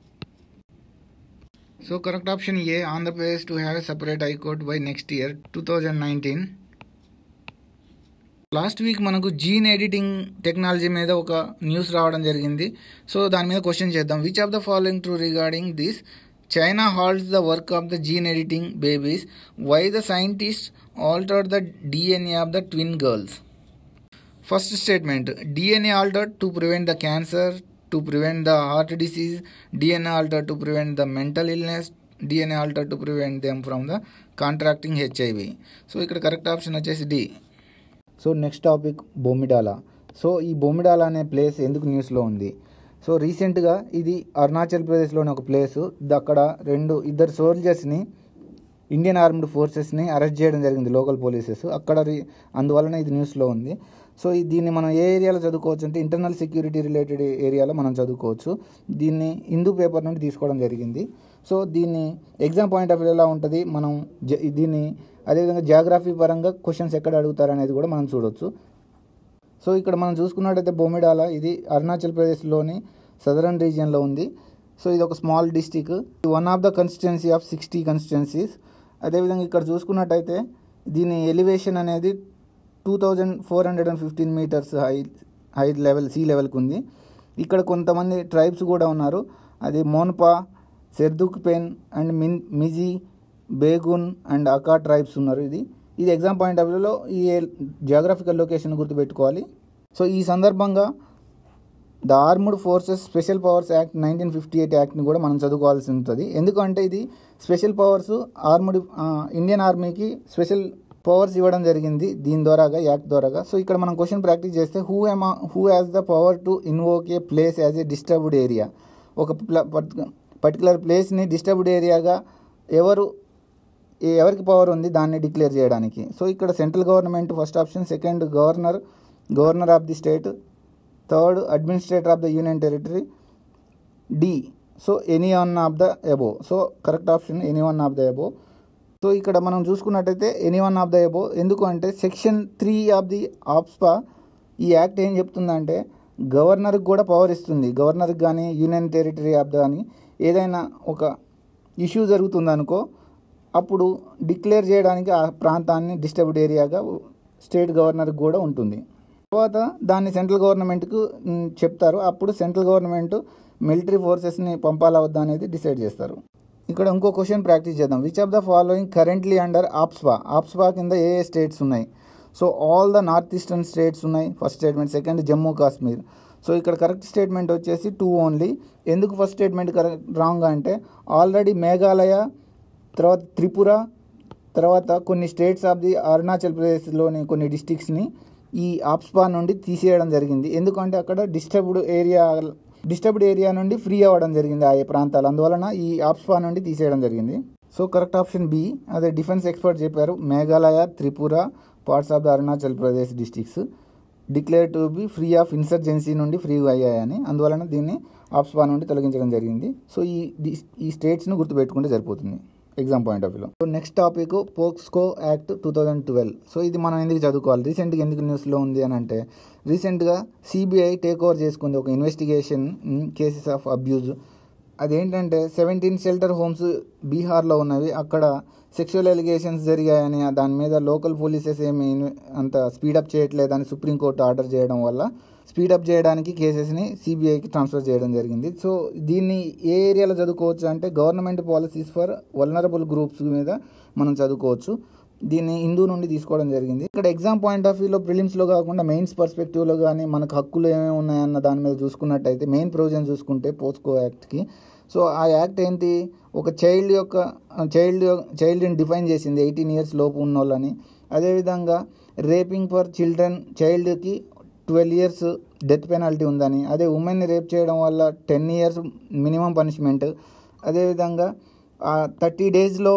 so correct option A Andhra Pradesh to have a separate high court by next year two thousand nineteen last week మనకు gene editing technology మీద ఒక news రావడం జరిగింది సో దాని మీద క్వశ్చన్ చేద్దాం which of the following true regarding this China halts the work of the gene editing babies why the scientist altered the DNA of the twin girls first statement DNA altered to prevent the cancer to prevent the heart disease DNA altered to prevent the mental illness DNA altered to prevent them from the contracting HIV so ఇక్కడ correct option వచ్చేసి D so next topic Bommidala so ఈ బొమ్మిడాల అనే place ఎందుకు న్యూస్లో ఉంది so రీసెంట్గా ఇది అరుణాచల్ ప్రదేశ్లోని ఒక ప్లేసు అక్కడ రెండు ఇద్దరు సోల్జర్స్ని ఇండియన్ ఆర్మ్డ్ ఫోర్సెస్ని అరెస్ట్ చేయడం జరిగింది లోకల్ పోలీసెస్ అక్కడ రి- అందువలన ఇది న్యూస్లో ఉంది సో ఈ- దీన్ని మనం ఏ ఏరియాలో చదువుకోవచ్చు అంటే ఇంటర్నల్ సెక్యూరిటీ రిలేటెడ్ ఏరియాలో మనం చదువుకోవచ్చు దీన్ని హిందూ పేపర్ నుండి తీసుకోవడం జరిగింది సో దీన్ని ఎగ్జామ్ పాయింట్ ఆఫ్ వ్యూ ఎలా ఉంటుంది మనం జ- దీన్ని అదేవిధంగా జాగ్రఫీ పరంగా క్వశ్చన్స్ ఎక్కడ అడుగుతారు అనేది కూడా మనం చూడొచ్చు సో ఇక్కడ మనం చూసుకున్నట్టయితే బొమ్మిడాల ఇది అరుణాచల్ ప్రదేశ్లోని సదరన్ రీజియన్లో ఉంది సో ఇది ఒక small district one of the constituency of sixty constituencies అదేవిధంగా ఇక్కడ చూసుకున్నట్టయితే దీని ఎలివేషన్ అనేది two thousand four hundred and fifteen metres high high level sea లెవెల్కి ఉంది ఇక్కడ కొంతమంది ట్రైబ్స్ కూడా ఉన్నారు అది మోన్పా సెర్దుక్ పెన్ అండ్ మిన్ మిజీ బేగున్ అండ్ అకా ట్రైబ్స్ ఉన్నారు ఇది ఇది ఎగ్జామ్ పాయింట్ ఆఫ్ వ్యూలో ఈ జియోగ్రఫికల్ లొకేషన్ గుర్తుపెట్టుకోవాలి సో ఈ సందర్భంగా the armed forces special powers act nineteen fifty eight యాక్ట్ని కూడా మనం చదువుకోవాల్సి ఉంటుంది ఎందుకంటే ఇది స్పెషల్ పవర్స్ ఆర్మ్డ్ ఇండియన్ ఆర్మీకి స్పెషల్ పవర్స్ ఇవ్వడం జరిగింది దీని ద్వారాగా యాక్ట్ ద్వారాగా సో ఇక్కడ మనం క్వశ్చన్ ప్రాక్టీస్ చేస్తే who um who has the power to invoke a place as a disturbed area ఒక పర్టికులర్ ప్లేస్ని డిస్టర్బ్డ్ ఏరియాగా ఎవరు ఏ- ఎవరికి పవర్ ఉంది దాన్ని డిక్లేర్ చేయడానికి సో ఇక్కడ central government first option second governor governor of the state third administrator of the union territory D so any one of the above so correct option any one of the above so ఇక్కడ మనం చూసుకున్నట్టయితే any one of the above ఎందుకు అంటే section three of the AFSPA ఈ act ఏం చెప్తుందంటే గవర్నర్కి కూడా పవర్ ఇస్తుంది గవర్నర్కి కానీ యూనియన్ టెరిటరీ ఆఫ్ ద కానీ ఏదైనా ఒక ఇష్యూ జరుగుతుందనుకో అప్పుడు డిక్లేర్ చేయడానికి ఆ ప్రాంతాన్ని డిస్టర్బ్డ్ ఏరియాగా స్టేట్ గవర్నర్కి కూడా ఉంటుంది తర్వాత దాన్ని సెంట్రల్ గవర్నమెంట్కు మ్, చెప్తారు అప్పుడు సెంట్రల్ గవర్నమెంట్ మిలిటరీ ఫోర్సెస్ని పంపాలా వద్దా అనేది డిసైడ్ చేస్తారు ఇక్కడ ఇంకో క్వశ్చన్ ప్రాక్టీస్ చేద్దాం which of the following currently under AFSPA AFSPA కింద ఏ ఏ స్టేట్స్ ఉన్నాయి so all the north eastern states ఉన్నాయి first statement second Jammu Kashmir so ఇక్కడ కరెక్ట్ స్టేట్మెంట్ వచ్చేసి టూ ఓన్లీ ఎందుకు ఫస్ట్ స్టేట్మెంట్ కరెక్ట్ రాంగ్ అంటే ఆల్రెడీ మేఘాలయ తర్వాత త్రిపుర తర్వాత కొన్ని స్టేట్స్ ఆఫ్ ది అరుణాచల్ ప్రదేశ్లోని కొన్ని డిస్టిక్స్ని ఈ ఆప్స్పా నుండి తీసేయడం జరిగింది ఎందుకంటే అక్కడ డిస్టర్బ్డ్ ఏరియా డిస్టర్బ్డ్ ఏరియా నుండి ఫ్రీ అవ్వడం జరిగింది ఆ ప్రాంతాలు అందువలన ఈ ఆప్స్పా నుండి తీసేయడం జరిగింది సో కరెక్ట్ ఆప్షన్ బి అదే డిఫెన్స్ ఎక్స్పర్ట్ చెప్పారు Meghalaya Tripura parts of the Arunachal Pradesh districts declare to be free of insurgency నుండి ఫ్రీ అయ్యాయని అందువలన దీన్ని ఆప్స్పా నుండి తొలగించడం జరిగింది సో ఈ ది- ఈ స్టేట్స్ను గుర్తుపెట్టుకుంటే సరిపోతుంది ఎగ్జామ్ పాయింట్ ఆఫ్ వ్యూలో so next topic POCSO act two thousand twelve so ఇది మనం ఎందుకు చదువుకోవాలి రీసెంట్గా ఎందుకు న్యూస్లో ఉంది అని అంటే రీసెంట్గా సిబిఐ టేక్ ఓవర్ చేసుకుంది ఒక ఇన్వెస్టిగేషన్ కేసెస్ ఆఫ్ అబ్యూజ్ అదేంటంటే సెవెంటీన్ షెల్టర్ హోమ్స్ బీహార్లో ఉన్నవి అక్కడ సెక్షువల్ ఎలిగేషన్స్ జరిగాయని దాని మీద లోకల్ పోలీసెస్ ఏమి ఇన్వె- అంత స్పీడప్ చేయట్లేదని సుప్రీంకోర్టు ఆర్డర్ చేయడం వల్ల స్పీడప్ చేయడానికి కేసెస్ని సిబిఐకి ట్రాన్స్ఫర్ చేయడం జరిగింది సో దీన్ని ఏ ఏరియాలో చదువుకోవచ్చు అంటే government policies for vulnerable groups మీద మనం చదువుకోవచ్చు దీన్ని హిందూ నుండి తీసుకోవడం జరిగింది ఇక్కడ ఎగ్జామ్ పాయింట్ ఆఫ్ వ్యూలో ప్రిలిమ్స్లో కాకుండా మెయిన్స్ పర్స్పెక్టివ్లో కానీ మనకు హక్కులు ఏమేమి ఉన్నాయన్న దాని మీద చూసుకున్నట్టయితే మెయిన్ ప్రొవిజన్ చూసుకుంటే పోస్కో యాక్ట్కి సో ఆ యాక్ట్ ఏంటి ఒక చైల్డ్ యొక్క చైల్డ్ చైల్డ్ని డిఫైన్ చేసింది ఎయిటీన్ ఇయర్స్ లోపు ఉన్న వాళ్ళని అదేవిధంగా రేపింగ్ ఫర్ చిల్డ్రన్ చైల్డ్కి ట్వెల్వ్ ఇయర్స్ డెత్ పెనాల్టీ ఉందని అదే ఉమెన్ని రేప్ చేయడం వల్ల టెన్ ఇయర్స్ మినిమం పనిష్మెంట్ అదేవిధంగా థర్టీ డేస్లో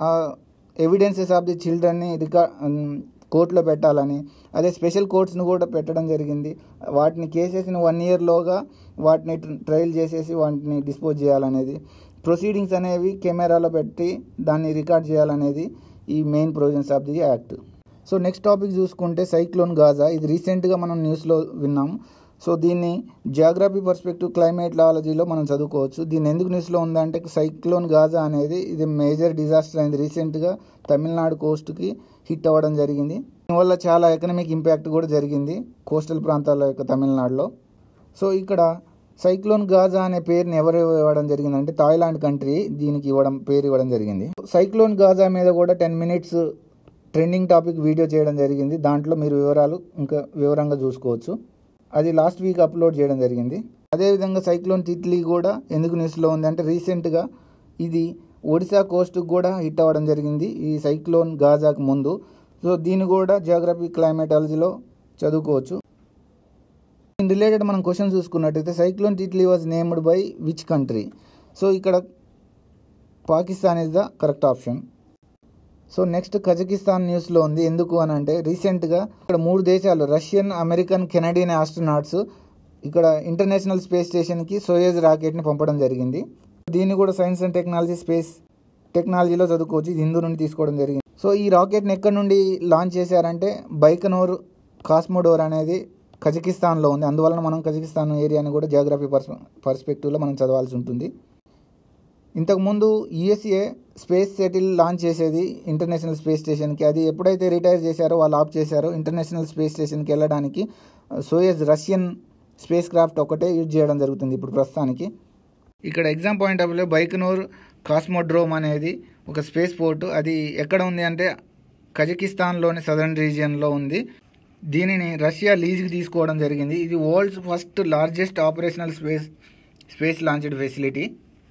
ఎవిడెన్సెస్ ఆఫ్ ది చిల్డ్రన్ని రికా కోర్టులో పెట్టాలని అదే స్పెషల్ కోర్ట్స్ను కూడా పెట్టడం జరిగింది వాటిని కేసెస్ని వన్ ఇయర్లోగా వాటిని ట్రయల్ చేసేసి వాటిని డిస్పోజ్ చేయాలనేది ప్రొసీడింగ్స్ అనేవి కెమెరాలో పెట్టి దాన్ని రికార్డ్ చేయాలనేది ఈ main provisions of the act so next topic చూసుకుంటే సైక్లోన్ గాజా ఇది రీసెంట్గా మనం న్యూస్లో విన్నాం సో దీన్ని జియోగ్రఫీ పర్స్పెక్టివ్ క్లైమేట్లాలజీలో మనం చదువుకోవచ్చు దీన్ని ఎందుకు న్యూస్లో ఉందంటే సైక్లోన్ గాజా అనేది ఇది మేజర్ డిజాస్టర్ అయింది రీసెంట్గా తమిళనాడు కోస్ట్కి హిట్ అవ్వడం జరిగింది దీనివల్ల చాలా ఎకనామిక్ ఇంపాక్ట్ కూడా జరిగింది కోస్టల్ ప్రాంతాల యొక్క తమిళనాడులో సో ఇక్కడ సైక్లోన్ గాజా అనే పేరుని ఎవరు ఇవ్వడం జరిగిందంటే థాయిలాండ్ కంట్రీ దీనికి ఇవ్వడం పేరు ఇవ్వడం జరిగింది సైక్లోన్ గాజా మీద కూడా ten minutes trending topic video చేయడం జరిగింది దాంట్లో మీరు వివరాలు ఇంకా వివరంగా చూసుకోవచ్చు అది లాస్ట్ వీక్ అప్లోడ్ చేయడం జరిగింది అదేవిధంగా సైక్లోన్ తిత్లీ కూడా ఎందుకు న్యూస్లో ఉంది అంటే రీసెంట్గా ఇది ఒడిశా కోస్ట్కి కూడా హిట్ అవ్వడం జరిగింది ఈ సైక్లోన్ గాజాకు ముందు సో దీన్ని కూడా జియోగ్రఫీ క్లైమేటాలజీలో చదువుకోవచ్చు రిలేటెడ్ మనం క్వశ్చన్ చూసుకున్నట్టయితే cyclone Titli was named by which country so ఇక్కడ Pakistan is the correct option so next Kazakhstan న్యూస్లో ఉంది ఎందుకు అని అంటే రీసెంట్గా ఇక్కడ మూడు దేశాలు రష్యన్ అమెరికన్ కెనడియన్ ఆస్ట్రోనాట్స్ ఇక్కడ ఇంటర్నేషనల్ స్పేస్ స్టేషన్కి సోయేజ్ రాకెట్ని పంపడం జరిగింది దీన్ని కూడా సైన్స్ అండ్ టెక్నాలజీ స్పేస్ టెక్నాలజీలో చదువుకోవచ్చు ఇది హిందూ నుండి తీసుకోవడం జరిగింది సో ఈ రాకెట్ని ఎక్కడి నుండి లాంచ్ చేశారంటే బైకనూర్ కాస్మోడోర్ అనేది కజకిస్తాన్లో ఉంది అందువలన మనం కజకిస్తాన్ ఏరియాని కూడా జియోగ్రఫీ పర్స్ పర్స్పెక్టివ్లో మనం చదవాల్సి ఉంటుంది ఇంతకుముందు యుఎస్ఏ స్పేస్ సెటిల్ లాంచ్ చేసేది ఇంటర్నేషనల్ స్పేస్ స్టేషన్కి అది ఎప్పుడైతే రిటైర్ చేశారో వాళ్ళు ఆఫ్ చేశారో ఇంటర్నేషనల్ స్పేస్ స్టేషన్కి వెళ్ళడానికి సోయజ్ రష్యన్ స్పేస్ క్రాఫ్ట్ ఒకటే యూజ్ చేయడం జరుగుతుంది ఇప్పుడు ప్రస్తుతానికి ఇక్కడ exam point of view Baikonur cosmodrome అనేది ఒక స్పేస్ పోర్ట్ అది ఎక్కడ ఉంది అంటే కజకిస్తాన్లోని సదర్న్ రీజియన్లో ఉంది దీనిని రష్యా లీజ్కి తీసుకోవడం జరిగింది ఇది world's first largest operational space space launched facility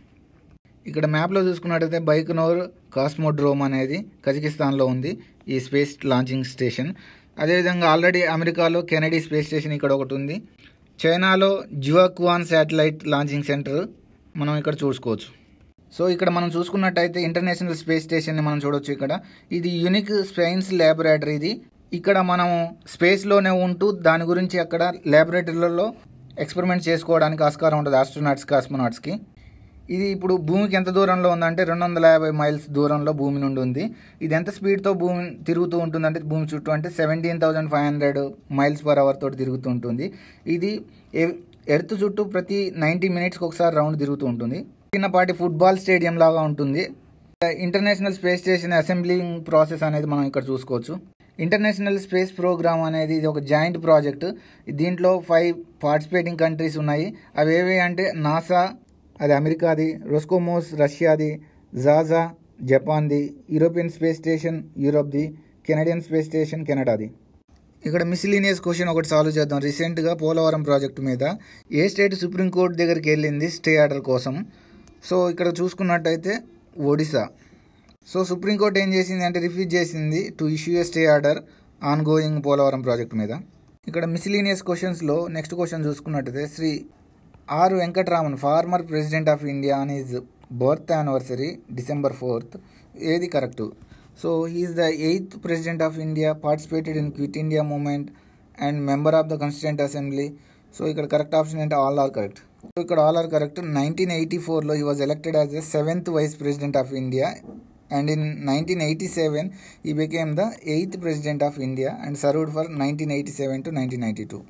ఇక్కడ మ్యాప్లో చూసుకున్నట్టయితే బైకనోర్ కాస్మోడ్రోమ్ అనేది కజకిస్తాన్లో ఉంది ఈ స్పేస్ లాంచింగ్ స్టేషన్ అదేవిధంగా ఆల్రెడీ అమెరికాలో కెనడీ స్పేస్ స్టేషన్ ఇక్కడ ఒకటి ఉంది చైనాలో జివాక్వాన్ శాటిలైట్ లాంచింగ్ సెంటర్ మనం ఇక్కడ చూసుకోవచ్చు సో ఇక్కడ మనం చూసుకున్నట్టయితే ఇంటర్నేషనల్ స్పేస్ స్టేషన్ని మనం చూడొచ్చు ఇక్కడ ఇది యూనిక్ సైన్స్ ల్యాబొరేటరీ ఇది ఇక్కడ మనం స్పేస్లోనే ఉంటూ దాని గురించి అక్కడ ల్యాబొరేటరీలలో ఎక్స్పెరిమెంట్ చేసుకోవడానికి ఆస్కారం ఉంటుంది ఆస్ట్రోనాట్స్ కాస్మోనాట్స్కి ఇది ఇప్పుడు భూమికి ఎంత దూరంలో ఉందంటే రెండు వందల యాభై మైల్స్ దూరంలో భూమి నుండి ఉంది ఇది ఎంత స్పీడ్తో భూమి తిరుగుతూ ఉంటుందంటే భూమి చుట్టూ అంటే seventeen thousand five hundred miles per hour తోటి తిరుగుతూ ఉంటుంది ఇది ఎ- ఎర్త్ చుట్టూ ప్రతి నైంటీ మినిట్స్కి ఒకసారి రౌండ్ తిరుగుతూ ఉంటుంది చిన్నపాటి ఫుట్బాల్ స్టేడియం లాగా ఉంటుంది international space station assembling process అనేది మనం ఇక్కడ చూసుకోవచ్చు ఇంటర్నేషనల్ స్పేస్ ప్రోగ్రామ్ అనేది ఇది ఒక జాయింట్ ప్రాజెక్ట్ దీంట్లో ఫైవ్ పార్టిసిపేటింగ్ కంట్రీస్ ఉన్నాయి అవి ఏవి అంటే నాసా అది అమెరికాది రోస్కోమోస్ రష్యాది జాజా జపాన్ది యూరోపియన్ స్పేస్ స్టేషన్ యూరోప్ది కెనడియన్ స్పేస్ స్టేషన్ కెనడాది ఇక్కడ మిస్లీనియస్ క్వశ్చన్ ఒకటి సాల్వ్ చేద్దాం రీసెంట్గా పోలవరం ప్రాజెక్టు మీద ఏ స్టేట్ సుప్రీంకోర్టు దగ్గరికి వెళ్ళింది స్టే ఆర్డర్ కోసం సో ఇక్కడ చూసుకున్నట్టయితే ఒడిశా సో సుప్రీంకోర్టు ఏం చేసింది అంటే రిఫ్యూజ్ చేసింది to issue a stay order ongoing Polavaram project మీద ఇక్కడ మిస్లీనియస్ క్వశ్చన్స్లో నెక్స్ట్ క్వశ్చన్ చూసుకున్నట్టయితే Shri R Venkataraman former president of India on his birth anniversary December fourth ఏది correct so he is the eighth president of India participated in quit India movement and member of the constituent assembly so ఇక్కడ correct option అంటే all are correct so ఇక్కడ all are correct nineteen eighty ఫోర్లో ఈ was elected as the seventh vice president of India and in nineteen eighty seven he became the eighth president of India and served for nineteen eighty seven to nineteen ninety two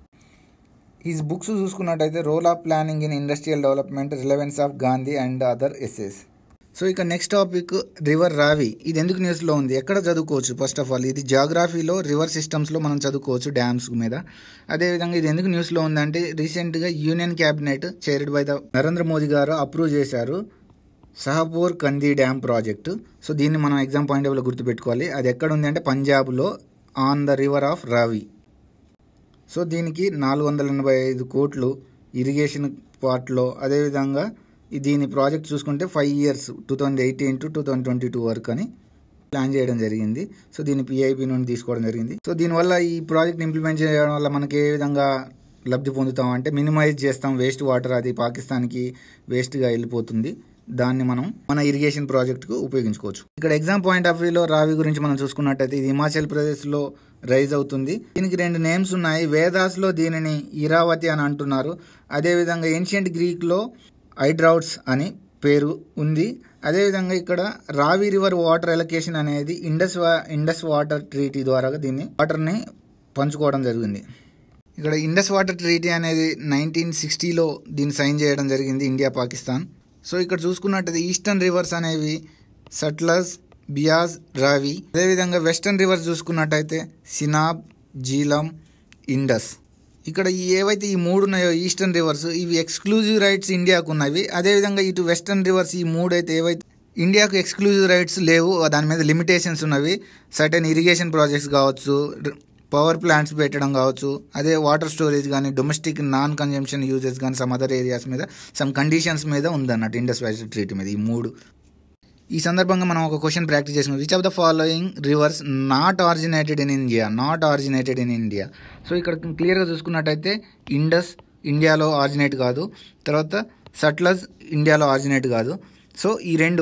his books చూసుకున్నట్టయితే role of planning in industrial development relevance of Gandhi and other essays so ఇక next topic river Ravi ఇది ఎందుకు న్యూస్లో ఉంది ఎక్కడ చదువుకోవచ్చు first of all ఇది జాగ్రఫీలో river సిస్టమ్స్లో మనం చదువుకోవచ్చు డ్యామ్స్ మీద అదేవిధంగా ఇది ఎందుకు న్యూస్లో ఉందంటే రీసెంట్గా union cabinet chaired by the Narendra Modi గారు అప్రూవ్ చేశారు సహపూర్ కంది డ్యామ్ ప్రాజెక్టు సో దీన్ని మనం ఎగ్జామ్ పాయింట్ ఆఫ్లో గుర్తుపెట్టుకోవాలి అది ఎక్కడ ఉంది అంటే పంజాబ్లో on the river of Ravi so దీనికి నాలుగు వందల ఎనభై ఐదు కోట్లు ఇరిగేషన్ పార్ట్లో అదేవిధంగా ఈ దీని ప్రాజెక్ట్ చూసుకుంటే five years two thousand eighteen to two thousand twenty two వరకు అని ప్లాన్ చేయడం జరిగింది సో దీన్ని పిఐపి నుండి తీసుకోవడం జరిగింది సో దీనివల్ల ఈ ప్రాజెక్ట్ ఇంప్లిమెంట్ చేయడం వల్ల మనకి ఏ విధంగా లబ్ధి పొందుతాం అంటే మినిమైజ్ చేస్తాం వేస్ట్ వాటర్ అది పాకిస్తాన్కి వేస్ట్గా వెళ్ళిపోతుంది దాన్ని మనం మన ఇరిగేషన్ ప్రాజెక్ట్కు ఉపయోగించుకోవచ్చు ఇక్కడ ఎగ్జామ్ పాయింట్ ఆఫ్ వ్యూలో రావి గురించి మనం చూసుకున్నట్టయితే ఇది హిమాచల్ ప్రదేశ్లో రైజ్ అవుతుంది దీనికి రెండు నేమ్స్ ఉన్నాయి వేదాస్లో దీనిని ఇరావతి అని అంటున్నారు అదేవిధంగా ఏన్షియంట్ గ్రీక్లో హైడ్రౌట్స్ అని పేరు ఉంది అదేవిధంగా ఇక్కడ రావి రివర్ వాటర్ ఎలకేషన్ అనేది ఇండస్ వా ఇండస్ వాటర్ ట్రీటీ ద్వారా దీన్ని వాటర్ని పంచుకోవడం జరిగింది ఇక్కడ ఇండస్ వాటర్ ట్రీటీ అనేది నైన్టీన్ సిక్స్టీలో దీన్ని సైన్ చేయడం జరిగింది ఇండియా పాకిస్తాన్ సో ఇక్కడ చూసుకున్నట్టయితే ఈస్టర్న్ రివర్స్ అనేవి సట్లస్ బియాజ్ రావి అదేవిధంగా వెస్టర్న్ రివర్స్ చూసుకున్నట్టయితే సినాబ్ జీలం ఇండస్ ఇక్కడ ఈ ఏవైతే ఈ మూడు ఉన్నాయో ఈస్టర్న్ రివర్స్ ఇవి ఎక్స్క్లూజివ్ రైట్స్ ఇండియాకు ఉన్నవి అదేవిధంగా ఇటు వెస్టర్న్ రివర్స్ ఈ మూడు అయితే ఏవైతే ఇండియాకు ఎక్స్క్లూజివ్ రైట్స్ లేవు దాని మీద లిమిటేషన్స్ ఉన్నవి సర్టెన్ ఇరిగేషన్ ప్రాజెక్ట్స్ కావచ్చు పవర్ ప్లాంట్స్ పెట్టడం కావచ్చు అదే వాటర్ స్టోరేజ్ కానీ డొమెస్టిక్ నాన్ కన్జంప్షన్ యూజెస్ కానీ సమ్ అదర్ ఏరియాస్ మీద సమ్ కండిషన్స్ మీద ఉందన్నట్టు ఇండస్ వ్యాలీ ట్రీటీ మీద ఈ మూడు ఈ సందర్భంగా మనం ఒక క్వశ్చన్ ప్రాక్టీస్ చేసుకున్నాం which of the following rivers not originated in India not originated in India so ఇక్కడ క్లియర్గా చూసుకున్నట్టయితే ఇండస్ ఇండియాలో ఆరిజినేట్ కాదు తర్వాత సట్లస్ ఇండియాలో ఆరిజినేట్ కాదు సో ఈ రెండు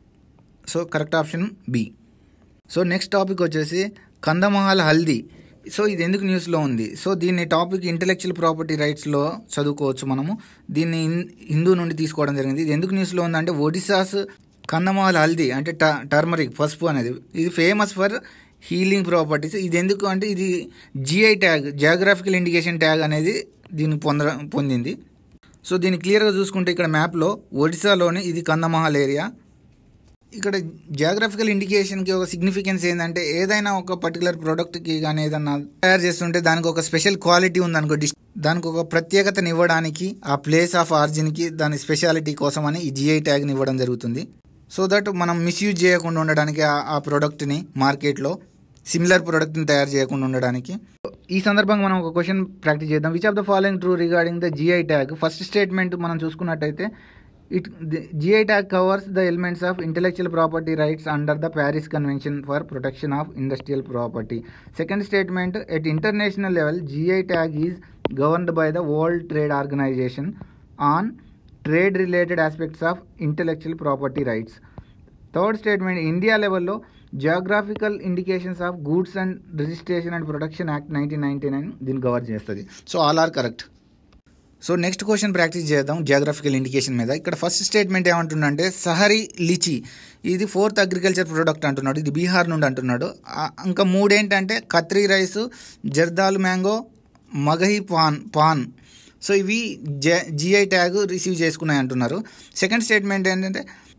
so correct option B so next topic వచ్చేసి కందమహల్ హల్దీ సో ఇది ఎందుకు న్యూస్లో ఉంది సో దీన్ని టాపిక్ ఇంటలెక్చువల్ ప్రాపర్టీ రైట్స్లో చదువుకోవచ్చు మనము దీన్ని హిందూ నుండి తీసుకోవడం జరిగింది ఇది ఎందుకు న్యూస్లో ఉందంటే ఒడిశాస్ కందమాల్ హల్దీ అంటే ట టర్మరిక్ పసుపు అనేది ఇది ఫేమస్ ఫర్ హీలింగ్ ప్రాపర్టీస్ ఇది ఎందుకు అంటే ఇది GI tag geographical indication tag అనేది దీన్ని పొంద పొందింది సో దీన్ని క్లియర్గా చూసుకుంటే ఇక్కడ మ్యాప్లో ఒడిశాలోని ఇది కందమహల్ ఏరియా ఇక్కడ జియోగ్రఫికల్ ఇండికేషన్కి ఒక సిగ్నిఫికెన్స్ ఏంటంటే ఏదైనా ఒక పర్టికులర్ ప్రోడక్ట్కి కానీ ఏదైనా తయారు చేస్తుంటే దానికి ఒక స్పెషల్ క్వాలిటీ ఉందనుకో డిస్ దానికి ఒక ప్రత్యేకతని ఇవ్వడానికి ఆ ప్లేస్ ఆఫ్ ఆరిజిన్కి దాని స్పెషాలిటీ కోసం అని ఈ జిఐ ట్యాగ్ని ఇవ్వడం జరుగుతుంది సో దట్ మనం మిస్యూజ్ చేయకుండా ఉండడానికి ఆ ప్రోడక్ట్ని మార్కెట్లో సిమిలర్ ప్రోడక్ట్ని తయారు చేయకుండా ఉండడానికి ఈ సందర్భంగా మనం ఒక క్వశ్చన్ ప్రాక్టీస్ చేద్దాం which of the following true regarding the GI tag first statement మనం చూసుకున్నట్టయితే it GI tag covers the elements of intellectual property rights under the Paris convention for protection of industrial property second statement at international level GI tag is governed by the world trade organisation on trade related aspects of intellectual property rights third statement India లెవెల్లో geographical indications of goods and registration and protection act nineteen ninety nine దీన్ని cover చేస్తుంది so all are correct so next question practice చేద్దాం geographical indication మీద ఇక్కడ first statement ఏమంటుండంటే సహరీ లిచి ఇది fourth agriculture product అంటున్నాడు ఇది బీహార్ నుండి అంటున్నాడు ఇంకా మూడేంటంటే Katarni rice Jardalu mango Magahi paan paan so ఇవి జే జిఐ ట్యాగ్ రిసీవ్ చేసుకున్నాయి అంటున్నారు సెకండ్ స్టేట్మెంట్ ఏంటంటే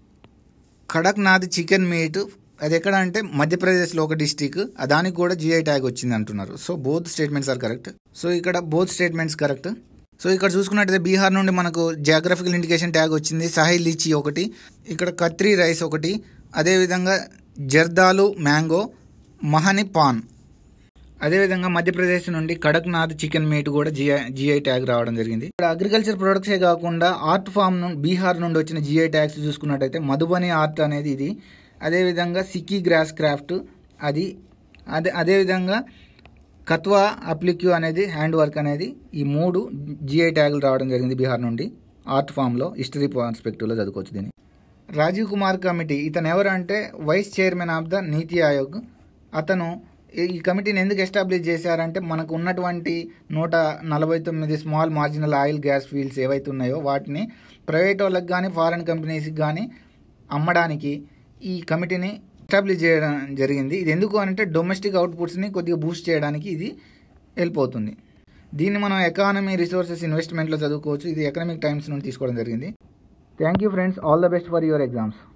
కడక్నాథ్ చికెన్ మీట్ అది ఎక్కడ అంటే మధ్యప్రదేశ్లో ఒక డిస్టిక్ దానికి కూడా జిఐ ట్యాగ్ వచ్చింది అంటున్నారు so both statements are correct so ఇక్కడ బోత్ స్టేట్మెంట్స్ కరెక్ట్ సో ఇక్కడ చూసుకున్నట్టయితే బీహార్ నుండి మనకు జియోగ్రఫికల్ ఇండికేషన్ ట్యాగ్ వచ్చింది సాహిల్ లీచీ ఒకటి ఇక్కడ కత్రీ రైస్ ఒకటి అదేవిధంగా జర్దాలు మ్యాంగో మహని పాన్ అదేవిధంగా మధ్యప్రదేశ్ నుండి కడక్నాథ్ చికెన్ మీట్ కూడా జిఐ జిఐ ట్యాగ్ రావడం జరిగింది ఇక్కడ అగ్రికల్చర్ ప్రొడక్ట్సే కాకుండా ఆర్ట్ ఫామ్ నుండి బీహార్ నుండి వచ్చిన జిఐ ట్యాగ్స్ చూసుకున్నట్టయితే మధుబని ఆర్ట్ అనేది ఇది అదేవిధంగా సిక్కీ గ్రాస్ క్రాఫ్ట్ అది అదే అదేవిధంగా కత్వా అప్లిక్యూ అనేది హ్యాండ్ వర్క్ అనేది ఈ మూడు జిఐ ట్యాగులు రావడం జరిగింది బీహార్ నుండి ఆర్ట్ ఫామ్లో హిస్టరీ పర్స్పెక్టివ్లో చదువుకోవచ్చు దీన్ని రాజీవ్ కుమార్ కమిటీ ఇతను ఎవరంటే వైస్ చైర్మన్ ఆఫ్ ద నీతి ఆయోగ్ అతను ఈ- ఈ కమిటీని ఎందుకు ఎస్టాబ్లిష్ చేశారంటే మనకు ఉన్నటువంటి నూట నలభై తొమ్మిది small marginal oil gas fields ఏవైతే ఉన్నాయో వాటిని ప్రైవేట్ వాళ్ళకి కానీ ఫారెన్ కంపెనీస్కి కానీ అమ్మడానికి ఈ కమిటీని ఎస్టాబ్లిష్ చేయడం జరిగింది ఇది ఎందుకు అంటే డొమెస్టిక్ అవుట్పుట్స్ని కొద్దిగా బూస్ట్ చేయడానికి ఇది హెల్ప్ అవుతుంది దీన్ని మనం ఎకానమీ రిసోర్సెస్ ఇన్వెస్ట్మెంట్లో చదువుకోవచ్చు ఇది ఎకనామిక్ టైమ్స్ నుండి తీసుకోవడం జరిగింది thank you friends all the best for your exams